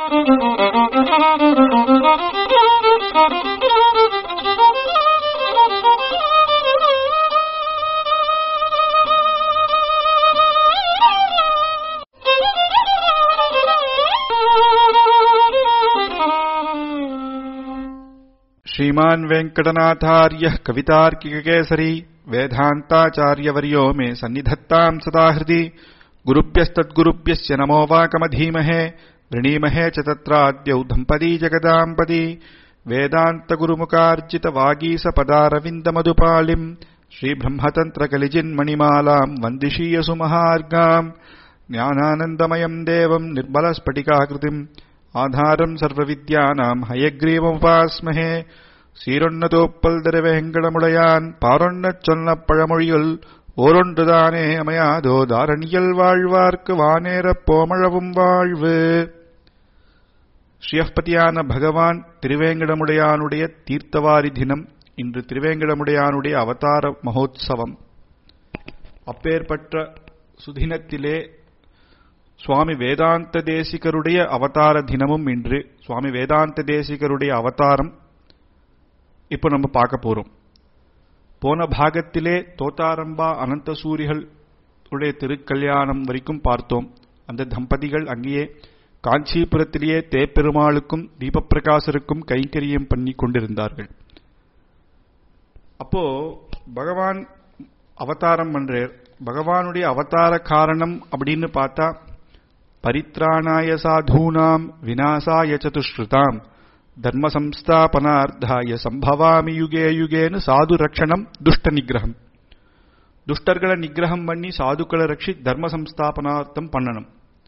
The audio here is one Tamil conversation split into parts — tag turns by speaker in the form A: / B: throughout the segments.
A: श्रीमान् वेङ्कटनाथार्यः कवितार्किककेसरी वेदान्ताचार्यवर्यो मे सन्निधत्ताम् सदा हृदि गुरुभ्यस्तद्गुरुभ्यस्य नमो वाकमधीमहे वृणीमहे च तत्राद्यौ दम्पती जगदाम्पदी वेदान्तगुरुमुखार्जितवागीसपदारविन्दमधुपालिम् श्रीब्रह्मतन्त्रकलिजिन्मणिमालाम् वन्दिशीयसु महार्गाम् ज्ञानानन्दमयम् देवम् निर्मलस्फटिकाकृतिम् ஆதாரம் சர்வவித்யானாம் ஹயக்ரீவமுபாஸ்மஹே சீரொன்னதோப்பல் திருவேங்கடமுடையான் பாரொன்னச் சொன்ன பழமொழியுள் ஓரொன்றுதானே அமையாதோ தாரணியல் வாழ்வார்க்கு வானேரப் போமழவும் வாழ்வு ஸ்ரீயப்பதியான பகவான் திருவேங்கடமுடையானுடைய தீர்த்தவாரி தினம் இன்று திருவேங்கடமுடையானுடைய அவதார மகோத்சவம் அப்பேற்பட்ட சுதினத்திலே சுவாமி வேதாந்த தேசிகருடைய அவதார தினமும் இன்று சுவாமி வேதாந்த தேசிகருடைய அவதாரம் இப்போ நம்ம பார்க்க போறோம் போன பாகத்திலே தோத்தாரம்பா அனந்த சூரிகள் உடைய திருக்கல்யாணம் வரைக்கும் பார்த்தோம் அந்த தம்பதிகள் அங்கேயே காஞ்சிபுரத்திலேயே தேப்பெருமாளுக்கும் தீபப்பிரகாசருக்கும் கைங்கரியம் பண்ணி கொண்டிருந்தார்கள் அப்போ பகவான் அவதாரம் பண்றார் பகவானுடைய அவதார காரணம் அப்படின்னு பார்த்தா பரித்ராணாய சாதூனாம் விநாசாய சதுஸ்ருதாம் தர்ம சம்ஸ்தாபனார்த்தாய சம்பவாமி யுகே யுகேன்னு சாது ரக்ஷணம் துஷ்ட நிகிரகம் துஷ்டர்களை நிகிரகம் பண்ணி சாதுக்களை ரட்சி தர்ம சம்ஸ்தாபனார்த்தம் பண்ணணும்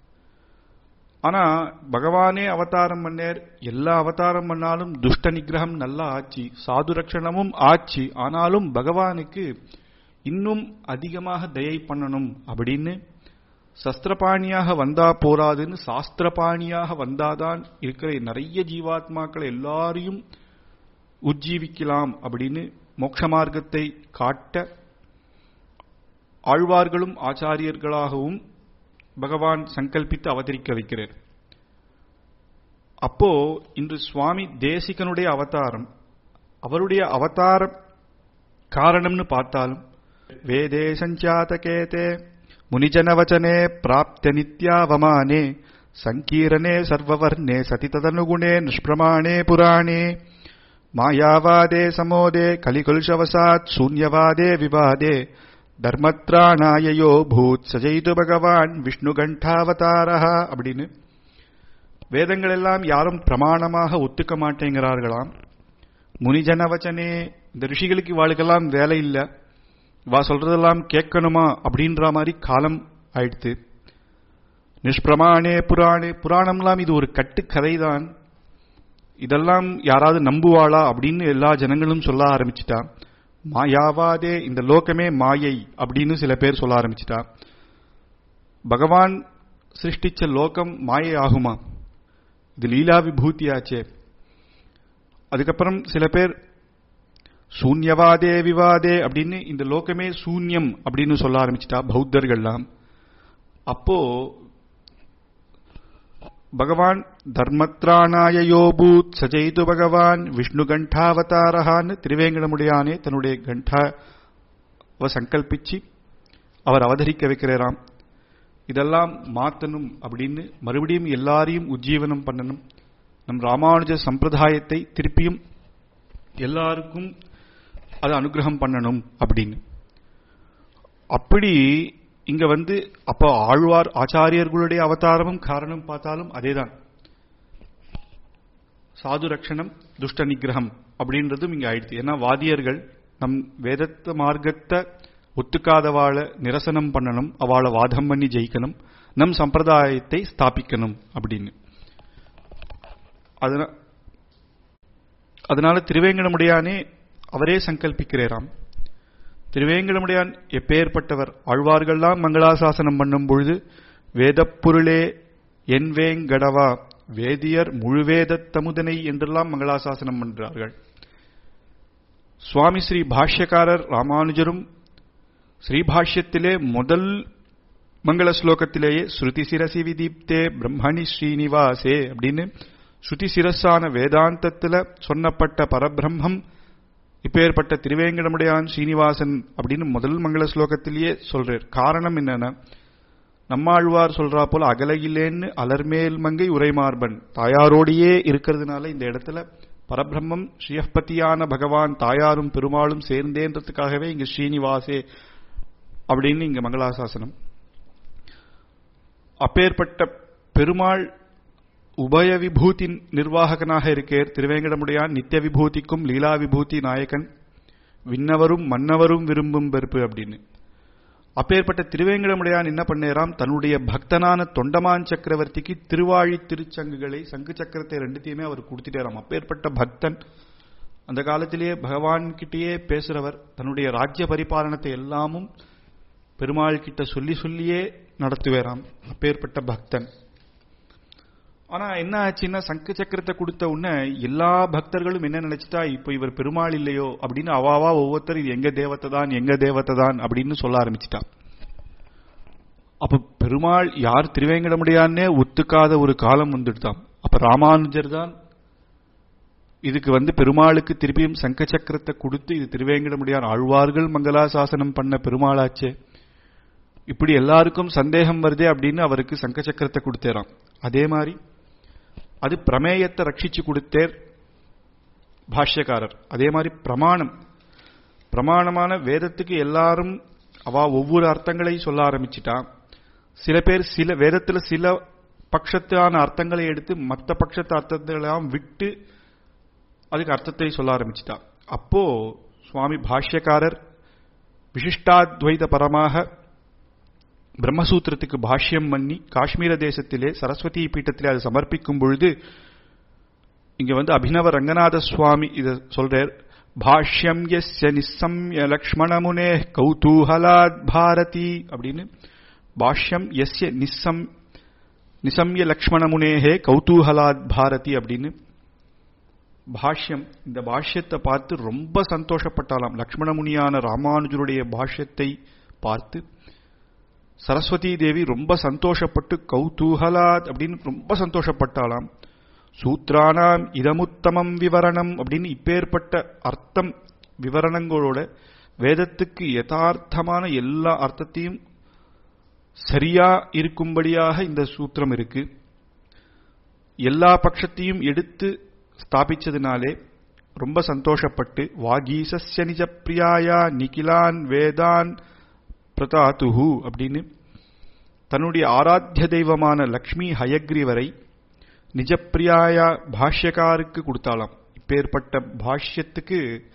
A: ஆனா பகவானே அவதாரம் பண்ணேர் எல்லா அவதாரம் பண்ணாலும் துஷ்ட நிகிரகம் நல்லா ஆச்சு சாது ரட்சணமும் ஆச்சு ஆனாலும் பகவானுக்கு இன்னும் அதிகமாக தயை பண்ணணும் அப்படின்னு சஸ்திரபாணியாக வந்தா போராதுன்னு சாஸ்திரபாணியாக வந்தாதான் இருக்கிற நிறைய ஜீவாத்மாக்களை எல்லாரையும் உஜ்ஜீவிக்கலாம் அப்படின்னு மோட்ச மார்க்கத்தை காட்ட ஆழ்வார்களும் ஆச்சாரியர்களாகவும் பகவான் சங்கல்பித்து அவதரிக்க வைக்கிறார் அப்போ இன்று சுவாமி தேசிகனுடைய அவதாரம் அவருடைய அவதார காரணம்னு பார்த்தாலும் வேதே சஞ்சாதகேதே முனிஜனவச்சனே பிராப்த நித்யாவமானே சங்கீரனே சர்வவர்ணே சதி ததனுகுணே நிஷ்பிரமாணே புராணே மாயாவாதே சமோதே கலிகுல்ஷவசாத் சூன்யவாதே விவாதே தர்மத்ராணாயயோ பூத் சஜயிது பகவான் விஷ்ணு கண்டாவதாரா அப்படின்னு வேதங்கள் எல்லாம் யாரும் பிரமாணமாக ஒத்துக்க மாட்டேங்கிறார்களாம் முனிஜனவச்சனே இந்த ரிஷிகளுக்கு இவாளுக்கெல்லாம் வேலை இல்லை வா சொல்றதெல்லாம் கேட்கணுமா அப்படின்ற மாதிரி காலம் ஆயிடுத்து நிஷ்பிரமாணே புராணே புராணம்லாம் இது ஒரு கட்டுக்கதை தான் இதெல்லாம் யாராவது நம்புவாளா அப்படின்னு எல்லா ஜனங்களும் சொல்ல ஆரம்பிச்சிட்டா மாயாவாதே இந்த லோகமே மாயை அப்படின்னு சில பேர் சொல்ல ஆரம்பிச்சிட்டா பகவான் சிருஷ்டிச்ச லோகம் மாயை ஆகுமா இது லீலா விபூதியாச்சே அதுக்கப்புறம் சில பேர் சூன்யவாதே விவாதே அப்படின்னு இந்த லோகமே சூன்யம் அப்படின்னு சொல்ல ஆரம்பிச்சிட்டா பௌத்தர்கள்லாம் அப்போ பகவான் தர்மத்ராணாயோபூத் சஜெய்து பகவான் விஷ்ணு கண்டாவதாரஹான்னு திருவேங்கடமுடியானே தன்னுடைய கண்டாவை சங்கல்பிச்சு அவர் அவதரிக்க வைக்கிறாராம் இதெல்லாம் மாத்தணும் அப்படின்னு மறுபடியும் எல்லாரையும் உஜ்ஜீவனம் பண்ணணும் நம் ராமானுஜ சம்பிரதாயத்தை திருப்பியும் எல்லாருக்கும் அதை அனுகிரகம் பண்ணணும் அப்படின்னு அப்படி இங்க வந்து அப்ப ஆழ்வார் ஆச்சாரியர்களுடைய அவதாரமும் காரணம் பார்த்தாலும் அதேதான் சாது ரட்சணம் துஷ்ட நிகிரகம் அப்படின்றதும் இங்க ஆயிடுச்சு ஏன்னா வாதியர்கள் நம் வேதத்த மார்க்கத்தை ஒத்துக்காதவாள நிரசனம் பண்ணணும் அவளை வாதம் பண்ணி ஜெயிக்கணும் நம் சம்பிரதாயத்தை ஸ்தாபிக்கணும் அப்படின்னு அதனால அதனால திருவேங்கடமுடியானே அவரே சங்கல்பிக்கிறாராம் திருவேங்கடமுடியான் எப்பேற்பட்டவர் ஆழ்வார்கள்லாம் மங்களாசாசனம் பண்ணும் பொழுது வேதப்பொருளே என் வேங்கடவா வேதியர் முழுவேத தமுதனை என்றெல்லாம் மங்களாசாசனம் பண்றார்கள் சுவாமி ஸ்ரீ பாஷ்யக்காரர் ராமானுஜரும் ஸ்ரீபாஷ்யத்திலே முதல் மங்கள ஸ்லோகத்திலேயே ஸ்ருதி சிரசி விதீப்தே பிரம்மணி ஸ்ரீனிவாசே அப்படின்னு ஸ்ருதி சிரஸான வேதாந்தத்துல சொன்னப்பட்ட பரபிரம்மம் இப்பேற்பட்ட திருவேங்கடமுடையான் ஸ்ரீனிவாசன் அப்படின்னு முதல் மங்கள ஸ்லோகத்திலேயே சொல்றார் காரணம் என்னன்னா நம்மாழ்வார் சொல்றா போல அகலையிலேன்னு அலர்மேல் மங்கை உரைமார்பன் தாயாரோடையே இருக்கிறதுனால இந்த இடத்துல பரபிரம்மம் ஸ்ரீயப்பதியான பகவான் தாயாரும் பெருமாளும் சேர்ந்தேன்றதுக்காகவே இங்க ஸ்ரீனிவாசே அப்படின்னு இங்க மங்களாசாசனம் அப்பேற்பட்ட பெருமாள் உபய விபூதி நிர்வாககனாக இருக்கேர் திருவேங்கடமுடையான் நித்திய விபூதிக்கும் லீலா விபூதி நாயகன் விண்ணவரும் மன்னவரும் விரும்பும் பெருப்பு அப்படின்னு அப்பேற்பட்ட திருவேங்கடமுடையான் என்ன பண்ணேராம் தன்னுடைய பக்தனான தொண்டமான் சக்கரவர்த்திக்கு திருவாழி திருச்சங்குகளை சங்கு சக்கரத்தை ரெண்டுத்தையுமே அவர் கொடுத்துட்டாராம் அப்பேற்பட்ட பக்தன் அந்த காலத்திலேயே பகவான் கிட்டேயே பேசுறவர் தன்னுடைய ராஜ்ய பரிபாலனத்தை எல்லாமும் பெருமாள் கிட்ட சொல்லி சொல்லியே நடத்துவேராம் அப்பேற்பட்ட பக்தன் ஆனா என்ன ஆச்சுன்னா சங்கு சக்கரத்தை கொடுத்த உடனே எல்லா பக்தர்களும் என்ன நினைச்சிட்டா இப்ப இவர் பெருமாள் இல்லையோ அப்படின்னு அவாவா ஒவ்வொருத்தர் இது எங்க தேவத்தை தான் எங்க தேவத்தை தான் அப்படின்னு சொல்ல ஆரம்பிச்சிட்டா அப்ப பெருமாள் யார் திருவேங்கடமுடியான்னே ஒத்துக்காத ஒரு காலம் வந்துடுதாம் அப்ப ராமானுஜர் தான் இதுக்கு வந்து பெருமாளுக்கு திருப்பியும் சங்க சக்கரத்தை கொடுத்து இது திருவேங்கடமுடியான் ஆழ்வார்கள் மங்களாசாசனம் பண்ண பெருமாளாச்சே இப்படி எல்லாருக்கும் சந்தேகம் வருதே அப்படின்னு அவருக்கு சங்க சக்கரத்தை கொடுத்தேராம் அதே மாதிரி அது பிரமேயத்தை ரட்சிச்சு கொடுத்தேர் பாஷ்யக்காரர் அதே மாதிரி பிரமாணம் பிரமாணமான வேதத்துக்கு எல்லாரும் அவ ஒவ்வொரு அர்த்தங்களை சொல்ல ஆரம்பிச்சிட்டா சில பேர் சில வேதத்துல சில பட்சத்தான அர்த்தங்களை எடுத்து மற்ற பட்சத்து அர்த்தங்களெல்லாம் விட்டு அதுக்கு அர்த்தத்தை சொல்ல ஆரம்பிச்சிட்டா அப்போ சுவாமி பாஷ்யக்காரர் விசிஷ்டாத்வைத பரமாக பிரம்மசூத்திரத்துக்கு பாஷ்யம் பண்ணி காஷ்மீர தேசத்திலே சரஸ்வதி பீட்டத்திலே அது சமர்ப்பிக்கும் பொழுது இங்க வந்து அபினவ ரங்கநாத சுவாமி இத சொல்றார் பாஷ்யம் எஸ்ய நிசம்ய லக்ஷ்மணமுனே கௌதூஹலாத் பாரதி அப்படின்னு பாஷ்யம் எஸ்ய நிசம் நிசம்ய லக்ஷ்மணமுனேஹே கௌதூஹலாத் பாரதி அப்படின்னு பாஷ்யம் இந்த பாஷ்யத்தை பார்த்து ரொம்ப சந்தோஷப்பட்டாலாம் லக்ஷ்மணமுனியான ராமானுஜருடைய பாஷ்யத்தை பார்த்து சரஸ்வதி தேவி ரொம்ப சந்தோஷப்பட்டு கௌதூகலாத் அப்படின்னு ரொம்ப சந்தோஷப்பட்டாலாம் சூத்ரானாம் இதமுத்தமம் விவரணம் அப்படின்னு இப்பேற்பட்ட அர்த்தம் விவரணங்களோட வேதத்துக்கு யதார்த்தமான எல்லா அர்த்தத்தையும் சரியா இருக்கும்படியாக இந்த சூத்திரம் இருக்கு எல்லா பட்சத்தையும் எடுத்து ஸ்தாபிச்சதுனாலே ரொம்ப சந்தோஷப்பட்டு வாகீசஸ்ய நிஜ பிரியாயா நிகிலான் வேதான் பிரதாத்துஹு அப்படின்னு தன்னுடைய ஆராத்திய தெய்வமான லக்ஷ்மி ஹயக்ரீவரை நிஜப்பிரியாயா பாஷ்யக்காருக்கு கொடுத்தாலாம் இப்பேற்பட்ட பாஷ்யத்துக்கு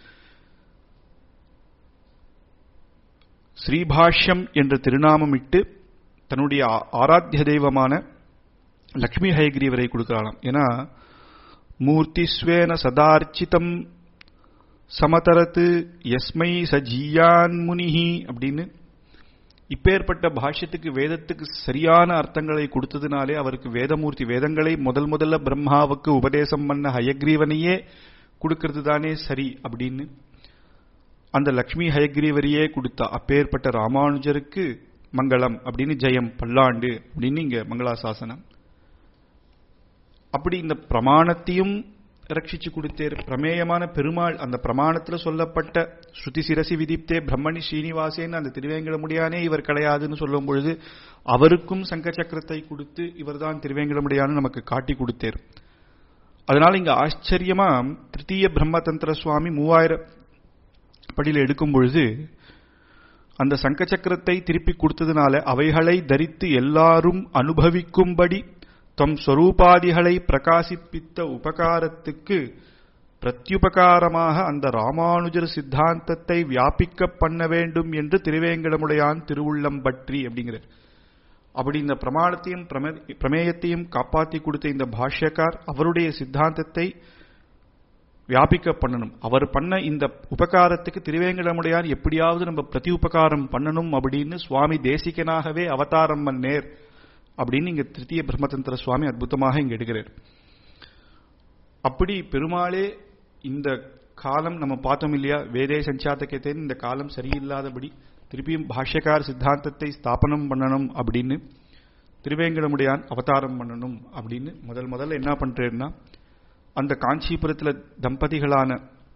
A: ஸ்ரீபாஷ்யம் என்ற திருநாமம் இட்டு தன்னுடைய ஆராத்திய தெய்வமான லக்ஷ்மி ஹயக்ரீவரை கொடுக்கலாம் ஏன்னா மூர்த்திஸ்வேன சதார்ச்சிதம் சமதரத்து எஸ்மை சஜியான் முனிஹி அப்படின்னு இப்பேற்பட்ட பாஷ்யத்துக்கு வேதத்துக்கு சரியான அர்த்தங்களை கொடுத்ததுனாலே அவருக்கு வேதமூர்த்தி வேதங்களை முதல் முதல்ல பிரம்மாவுக்கு உபதேசம் பண்ண ஹயக்ரீவனையே கொடுக்கிறது தானே சரி அப்படின்னு அந்த லக்ஷ்மி ஹயக்ரீவரையே கொடுத்தா அப்பேற்பட்ட ராமானுஜருக்கு மங்களம் அப்படின்னு ஜெயம் பல்லாண்டு அப்படின்னு இங்க மங்களாசாசனம் அப்படி இந்த பிரமாணத்தையும் ரட்சிச்சு கொடுத்தேர் பிரமேயமான பெருமாள் அந்த பிரமாணத்துல சொல்லப்பட்ட ஸ்ருதி சிரசி விதிப்தே பிரம்மணி ஸ்ரீனிவாசேன்னு அந்த திருவேங்கடமுடியானே இவர் கிடையாதுன்னு சொல்லும் பொழுது அவருக்கும் சங்க சக்கரத்தை கொடுத்து இவர்தான் திருவேங்கடமுடியான்னு நமக்கு காட்டி கொடுத்தேர் அதனால இங்க ஆச்சரியமா திருத்தீய பிரம்மதந்திர சுவாமி மூவாயிரம் படியில் எடுக்கும் பொழுது அந்த சங்க சக்கரத்தை திருப்பி கொடுத்ததுனால அவைகளை தரித்து எல்லாரும் அனுபவிக்கும்படி தம் ஸ்வரூபாதிகளை பிரகாசிப்பித்த உபகாரத்துக்கு பிரத்யுபகாரமாக அந்த ராமானுஜர் சித்தாந்தத்தை வியாபிக்க பண்ண வேண்டும் என்று திருவேங்கடமுடையான் திருவுள்ளம் பற்றி அப்படிங்கிறார் அப்படி இந்த பிரமாணத்தையும் பிரமேயத்தையும் காப்பாற்றி கொடுத்த இந்த பாஷ்யக்கார் அவருடைய சித்தாந்தத்தை வியாபிக்க பண்ணணும் அவர் பண்ண இந்த உபகாரத்துக்கு திருவேங்கடமுடையான் எப்படியாவது நம்ம பிரதி உபகாரம் பண்ணணும் அப்படின்னு சுவாமி தேசிகனாகவே அவதாரம் பண்ணேர் அப்படின்னு இங்க திருத்திய பிரம்மதந்திர சுவாமி அற்புதமாக இங்க எடுக்கிறார் அப்படி பெருமாளே இந்த காலம் நம்ம பார்த்தோம் இல்லையா வேதே சஞ்சாத்தகத்தேன் இந்த காலம் சரியில்லாதபடி திருப்பியும் பாஷ்யக்கார சித்தாந்தத்தை ஸ்தாபனம் பண்ணணும் அப்படின்னு திருவேங்கடமுடியான் அவதாரம் பண்ணணும் அப்படின்னு முதல் முதல்ல என்ன பண்றேன்னா அந்த காஞ்சிபுரத்துல தம்பதிகளான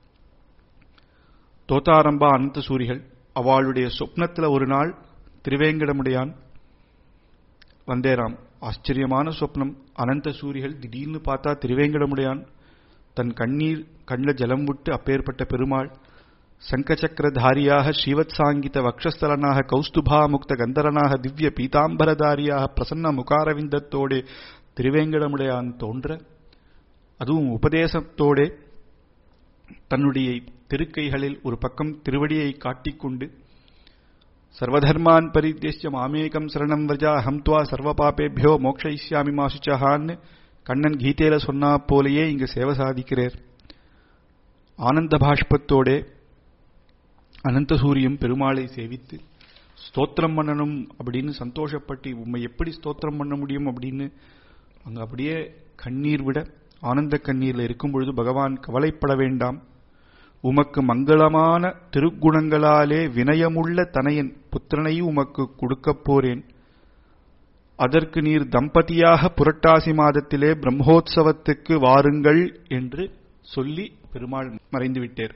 A: தோத்தாரம்பா அனந்த சூரிகள் அவளுடைய சொப்னத்துல ஒரு நாள் திருவேங்கடமுடையான் வந்தேராம் ஆச்சரியமான சொப்னம் அனந்த சூரிகள் திடீர்னு பார்த்தா திருவேங்கடமுடையான் தன் கண்ணீர் கண்ணில் ஜலம் விட்டு அப்பேற்பட்ட பெருமாள் சங்கச்சக்கரதாரியாக ஸ்ரீவத்சாங்கித வக்ஷஸ்தலனாக கௌஸ்துபா முக்த கந்தரனாக திவ்ய பீதாம்பரதாரியாக பிரசன்ன முகாரவிந்தத்தோடே திருவேங்கடமுடையான் தோன்ற அதுவும் உபதேசத்தோடே தன்னுடைய திருக்கைகளில் ஒரு பக்கம் திருவடியை காட்டிக்கொண்டு சர்வதர்மான் பரித்தியஸ்ய மாமேகம் சரணம் விரஜா அகம் துவா சர்வ பாபேபியோ மோக்ஷயிஷ்யாமி மாசுச்சஹான்னு கண்ணன் கீதையில சொன்னா போலேயே இங்கு சேவை சாதிக்கிறார் ஆனந்த பாஷ்பத்தோடே அனந்த சூரியம் பெருமாளை சேவித்து ஸ்தோத்திரம் பண்ணணும் அப்படின்னு சந்தோஷப்பட்டு உண்மை எப்படி ஸ்தோத்திரம் பண்ண முடியும் அப்படின்னு அங்க அப்படியே கண்ணீர் விட ஆனந்த கண்ணீர்ல இருக்கும் பொழுது பகவான் கவலைப்பட வேண்டாம் உமக்கு மங்களமான திருக்குணங்களாலே வினயமுள்ள தனையன் புத்திரனை உமக்கு கொடுக்கப் போறேன் அதற்கு நீர் தம்பதியாக புரட்டாசி மாதத்திலே பிரம்மோத்சவத்துக்கு வாருங்கள் என்று சொல்லி பெருமாள் மறைந்து விட்டார்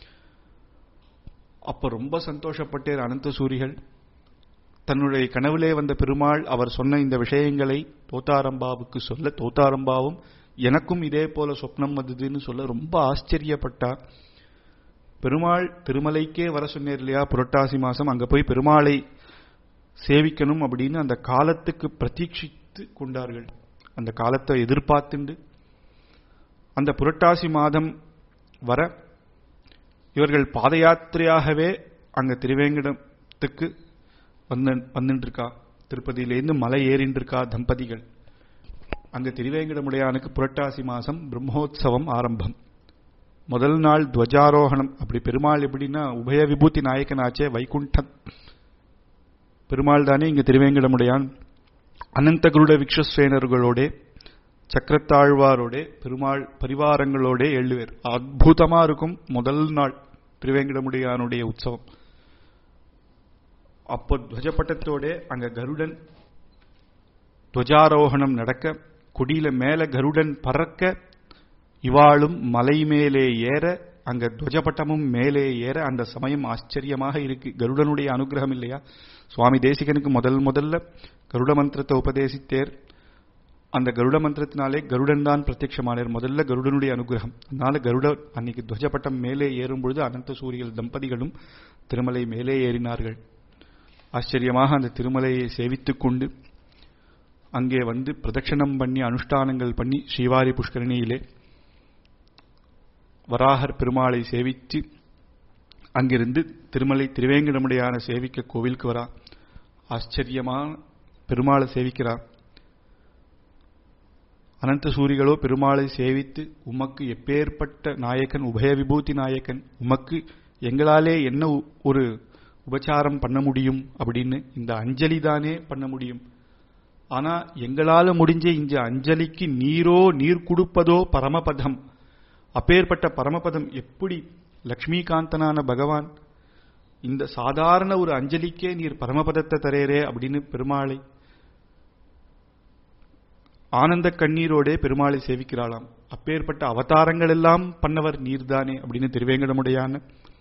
A: அப்ப ரொம்ப சந்தோஷப்பட்டார் அனந்த சூரிகள் தன்னுடைய கனவிலே வந்த பெருமாள் அவர் சொன்ன இந்த விஷயங்களை தோத்தாரம்பாவுக்கு சொல்ல தோத்தாரம்பாவும் எனக்கும் இதே போல சொப்னம் வந்ததுன்னு சொல்ல ரொம்ப ஆச்சரியப்பட்டார் பெருமாள் திருமலைக்கே வர சொன்னேர் இல்லையா புரட்டாசி மாசம் அங்க போய் பெருமாளை சேவிக்கணும் அப்படின்னு அந்த காலத்துக்கு பிரதீட்சித்து கொண்டார்கள் அந்த காலத்தை எதிர்பார்த்துண்டு அந்த புரட்டாசி மாதம் வர இவர்கள் பாத யாத்திரையாகவே அங்க திருவேங்கடத்துக்கு வந்து வந்துட்டு இருக்கா திருப்பதியிலேருந்து மலை ஏறின்னு இருக்கா தம்பதிகள் அங்க திருவேங்கடமுடையானுக்கு புரட்டாசி மாசம் பிரம்மோத்சவம் ஆரம்பம் முதல் நாள் துவஜாரோகணம் அப்படி பெருமாள் எப்படின்னா உபய விபூதி நாயக்கனாச்சே வைகுண்ட பெருமாள் தானே இங்க திருவேங்கடமுடையான் அனந்த குருட விக்ஷஸ்வேனர்களோட சக்கரத்தாழ்வாரோட பெருமாள் பரிவாரங்களோட எழுவேர் அற்புதமா இருக்கும் முதல் நாள் திருவேங்கடமுடையானுடைய உற்சவம் அப்போ துவஜப்பட்டத்தோட அங்க கருடன் துவஜாரோகணம் நடக்க கொடியில மேல கருடன் பறக்க இவாளும் மலை மேலே ஏற அங்க துவஜபட்டமும் மேலே ஏற அந்த சமயம் ஆச்சரியமாக இருக்கு கருடனுடைய அனுகிரகம் இல்லையா சுவாமி தேசிகனுக்கு முதல் முதல்ல கருட மந்திரத்தை உபதேசித்தேர் அந்த கருட மந்திரத்தினாலே கருடன் தான் பிரத்யட்சமானார் முதல்ல கருடனுடைய அனுகிரகம் அதனால கருட அன்னைக்கு துவஜப்பட்டம் மேலே ஏறும் பொழுது அனந்த சூரியல் தம்பதிகளும் திருமலை மேலே ஏறினார்கள் ஆச்சரியமாக அந்த திருமலையை சேவித்துக் கொண்டு அங்கே வந்து பிரதட்சணம் பண்ணி அனுஷ்டானங்கள் பண்ணி ஸ்ரீவாரி புஷ்கரணியிலே வராகர் பெருமாளை சேவித்து அங்கிருந்து திருமலை திருவேங்கடமுடையான சேவிக்க கோவிலுக்கு வரா ஆச்சரியமா பெருமாளை சேவிக்கிறார் அனந்த சூரிகளோ பெருமாளை சேவித்து உமக்கு எப்பேற்பட்ட நாயக்கன் உபய விபூதி நாயக்கன் உமக்கு எங்களாலே என்ன ஒரு உபச்சாரம் பண்ண முடியும் அப்படின்னு இந்த அஞ்சலி தானே பண்ண முடியும் ஆனா எங்களால முடிஞ்ச இந்த அஞ்சலிக்கு நீரோ நீர் கொடுப்பதோ பரமபதம் அப்பேற்பட்ட பரமபதம் எப்படி லக்ஷ்மிகாந்தனான பகவான் இந்த சாதாரண ஒரு அஞ்சலிக்கே நீர் பரமபதத்தை தரேரே அப்படின்னு பெருமாளை ஆனந்த கண்ணீரோடே பெருமாளை சேவிக்கிறாளாம் அப்பேற்பட்ட அவதாரங்கள் எல்லாம் பண்ணவர் நீர்தானே அப்படின்னு திருவேங்கடமுடையான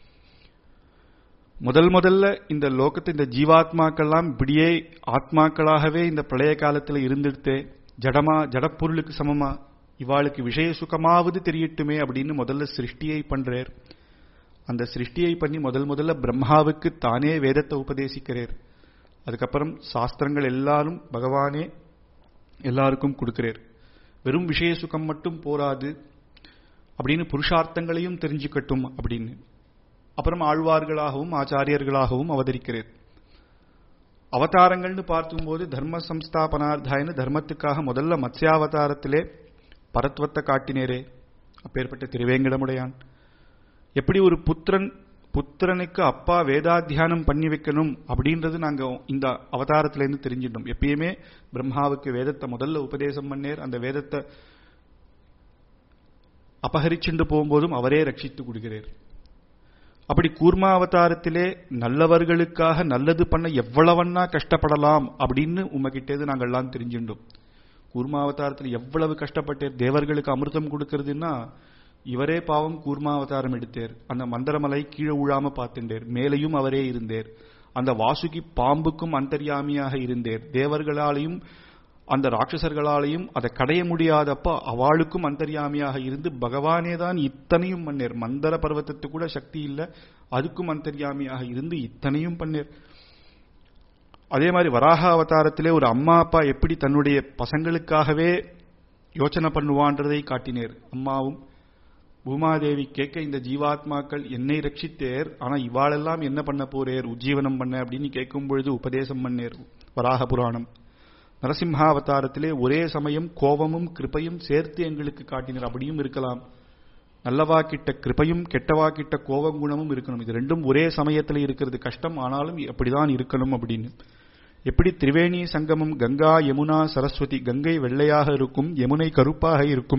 A: முதல் முதல்ல இந்த லோகத்தை இந்த ஜீவாத்மாக்கள்லாம் இப்படியே ஆத்மாக்களாகவே இந்த பிரளய காலத்துல இருந்துடுத்தே ஜடமா ஜடப்பொருளுக்கு சமமா இவாளுக்கு விஷய சுகமாவது தெரியட்டுமே அப்படின்னு முதல்ல சிருஷ்டியை பண்றார் அந்த சிருஷ்டியை பண்ணி முதல் முதல்ல பிரம்மாவுக்கு தானே வேதத்தை உபதேசிக்கிறார் அதுக்கப்புறம் சாஸ்திரங்கள் எல்லாரும் பகவானே எல்லாருக்கும் கொடுக்கிறார் வெறும் விஷய சுகம் மட்டும் போராது அப்படின்னு புருஷார்த்தங்களையும் தெரிஞ்சுக்கட்டும் அப்படின்னு அப்புறம் ஆழ்வார்களாகவும் ஆச்சாரியர்களாகவும் அவதரிக்கிறார் அவதாரங்கள்னு பார்க்கும்போது தர்ம சம்ஸ்தாபனார்த்தாயன்னு தர்மத்துக்காக முதல்ல மத்ஸ்யாவதாரத்திலே பரத்வத்தை காட்டினேரே அப்பேற்பட்ட திருவேங்கடமுடையான் எப்படி ஒரு புத்திரன் புத்திரனுக்கு அப்பா வேதாத்தியானம் பண்ணி வைக்கணும் அப்படின்றது நாங்க இந்த அவதாரத்திலேருந்து தெரிஞ்சிட்டோம் எப்பயுமே பிரம்மாவுக்கு வேதத்தை முதல்ல உபதேசம் பண்ணேர் அந்த வேதத்தை அபகரிச்சுண்டு போகும்போதும் அவரே ரட்சித்து கொடுக்கிறார் அப்படி கூர்மா அவதாரத்திலே நல்லவர்களுக்காக நல்லது பண்ண எவ்வளவன்னா கஷ்டப்படலாம் அப்படின்னு உங்ககிட்டேது நாங்கள்லாம் தெரிஞ்சுட்டோம் கூர்மா அவதாரத்தில் எவ்வளவு கஷ்டப்பட்டேர் தேவர்களுக்கு அமிர்தம் கொடுக்கறதுன்னா இவரே பாவம் கூர்மா அவதாரம் எடுத்தேர் அந்த மந்திரமலை கீழே உழாம பார்த்துட்டேர் மேலையும் அவரே இருந்தேர் அந்த வாசுகி பாம்புக்கும் அந்தர்யாமியாக இருந்தேர் தேவர்களாலையும் அந்த ராட்சசர்களாலையும் அதை கடைய முடியாதப்ப அவளுக்கும் அந்தர்யாமியாக இருந்து பகவானே தான் இத்தனையும் பண்ணேர் மந்தர பர்வத்தத்துக்கு கூட சக்தி இல்லை அதுக்கும் அந்தர்யாமியாக இருந்து இத்தனையும் பண்ணேர் அதே மாதிரி வராக அவதாரத்திலே ஒரு அம்மா அப்பா எப்படி தன்னுடைய பசங்களுக்காகவே யோசனை பண்ணுவான்றதை காட்டினேர் அம்மாவும் பூமாதேவி கேட்க இந்த ஜீவாத்மாக்கள் என்னை ரட்சித்தேர் ஆனா இவாளெல்லாம் என்ன பண்ண போறேர் உஜ்ஜீவனம் பண்ண அப்படின்னு கேட்கும் பொழுது உபதேசம் பண்ணேர் வராக புராணம் நரசிம்ஹாவதாரத்திலே ஒரே சமயம் கோபமும் கிருப்பையும் சேர்த்து எங்களுக்கு காட்டினர் அப்படியும் இருக்கலாம் நல்லவா கிட்ட கிருப்பையும் கெட்டவா கிட்ட கோபம் குணமும் இருக்கணும் இது ரெண்டும் ஒரே சமயத்தில் இருக்கிறது கஷ்டம் ஆனாலும் அப்படிதான் இருக்கணும் அப்படின்னு எப்படி திரிவேணி சங்கமம் கங்கா யமுனா சரஸ்வதி கங்கை வெள்ளையாக இருக்கும் யமுனை கருப்பாக இருக்கும்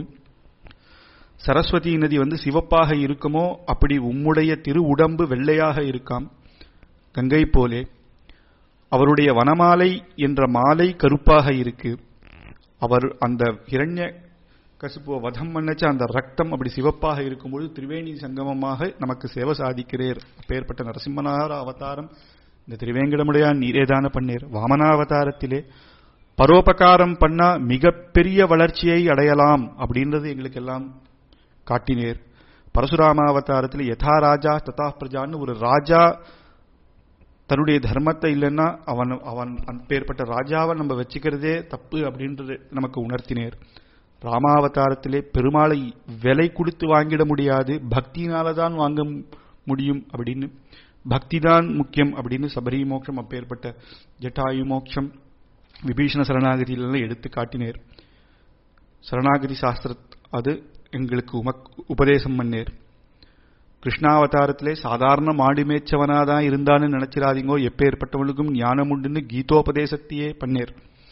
A: சரஸ்வதி நதி வந்து சிவப்பாக இருக்குமோ அப்படி உம்முடைய திரு உடம்பு வெள்ளையாக இருக்காம் கங்கை போலே அவருடைய வனமாலை என்ற மாலை கருப்பாக இருக்கு அவர் அந்த இரண்ய கசுப்புவ வதம் பண்ணச்ச அந்த ரத்தம் அப்படி சிவப்பாக இருக்கும்பொழுது திரிவேணி சங்கமமாக நமக்கு சேவை சாதிக்கிறேர் அப்பேற்பட்ட நரசிம்மனார அவதாரம் இந்த திருவேங்கடமுடையான் நீரேதான பண்ணேர் வாமனாவதாரத்திலே பரோபகாரம் பண்ணா மிகப்பெரிய வளர்ச்சியை அடையலாம் அப்படின்றது எங்களுக்கு எல்லாம் காட்டினேர் பரசுராமாவதாரத்தில் யதா ராஜா ததா பிரஜான்னு ஒரு ராஜா தன்னுடைய தர்மத்தை இல்லைன்னா அவன் அவன் அப்பேற்பட்ட ராஜாவை நம்ம வச்சுக்கிறதே தப்பு அப்படின்றது நமக்கு உணர்த்தினேர் ராமாவதாரத்திலே பெருமாளை விலை கொடுத்து வாங்கிட முடியாது பக்தினால தான் வாங்க முடியும் அப்படின்னு பக்தி தான் முக்கியம் அப்படின்னு சபரி மோட்சம் அப்பேற்பட்ட ஜட்டாயு மோட்சம் விபீஷண சரணாகதியிலெல்லாம் எடுத்து காட்டினேர் சரணாகதி சாஸ்திர அது எங்களுக்கு உமக் உபதேசம் பண்ணேர் கிருஷ்ணாவதாரத்திலே சாதாரண மாடு மேய்ச்சவனாதான் இருந்தான்னு நினைச்சிடாதீங்கோ எப்பேற்பட்டவனுக்கும் ஞானம் உண்டுன்னு கீதோபதேசத்தையே பண்ணேர்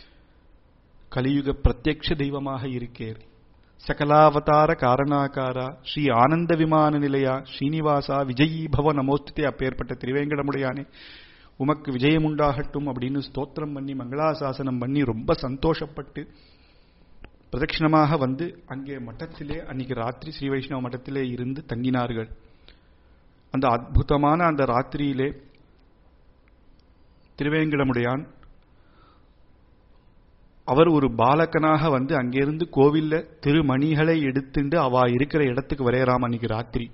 A: கலியுக பிரத்யக்ஷ தெய்வமாக இருக்கேர் சகலாவதார காரணாகாரா ஸ்ரீ ஆனந்த விமான நிலையா ஸ்ரீனிவாசா விஜயீ பவ நமோஸ்துதே அப்பேற்பட்ட திருவேங்கடமுடையானே உமக்கு விஜயம் உண்டாகட்டும் அப்படின்னு ஸ்தோத்திரம் பண்ணி மங்களாசாசனம் பண்ணி ரொம்ப சந்தோஷப்பட்டு பிரதட்சிணமாக வந்து அங்கே மட்டத்திலே அன்னைக்கு ராத்திரி ஸ்ரீ வைஷ்ணவ மட்டத்திலே இருந்து தங்கினார்கள் அந்த அற்புதமான அந்த ராத்திரியிலே திருவேங்கடமுடையான் அவர் ஒரு பாலகனாக வந்து அங்கிருந்து கோவில்ல திருமணிகளை எடுத்துண்டு அவ இருக்கிற இடத்துக்கு வரையறாம் அன்னைக்கு ராத்திரி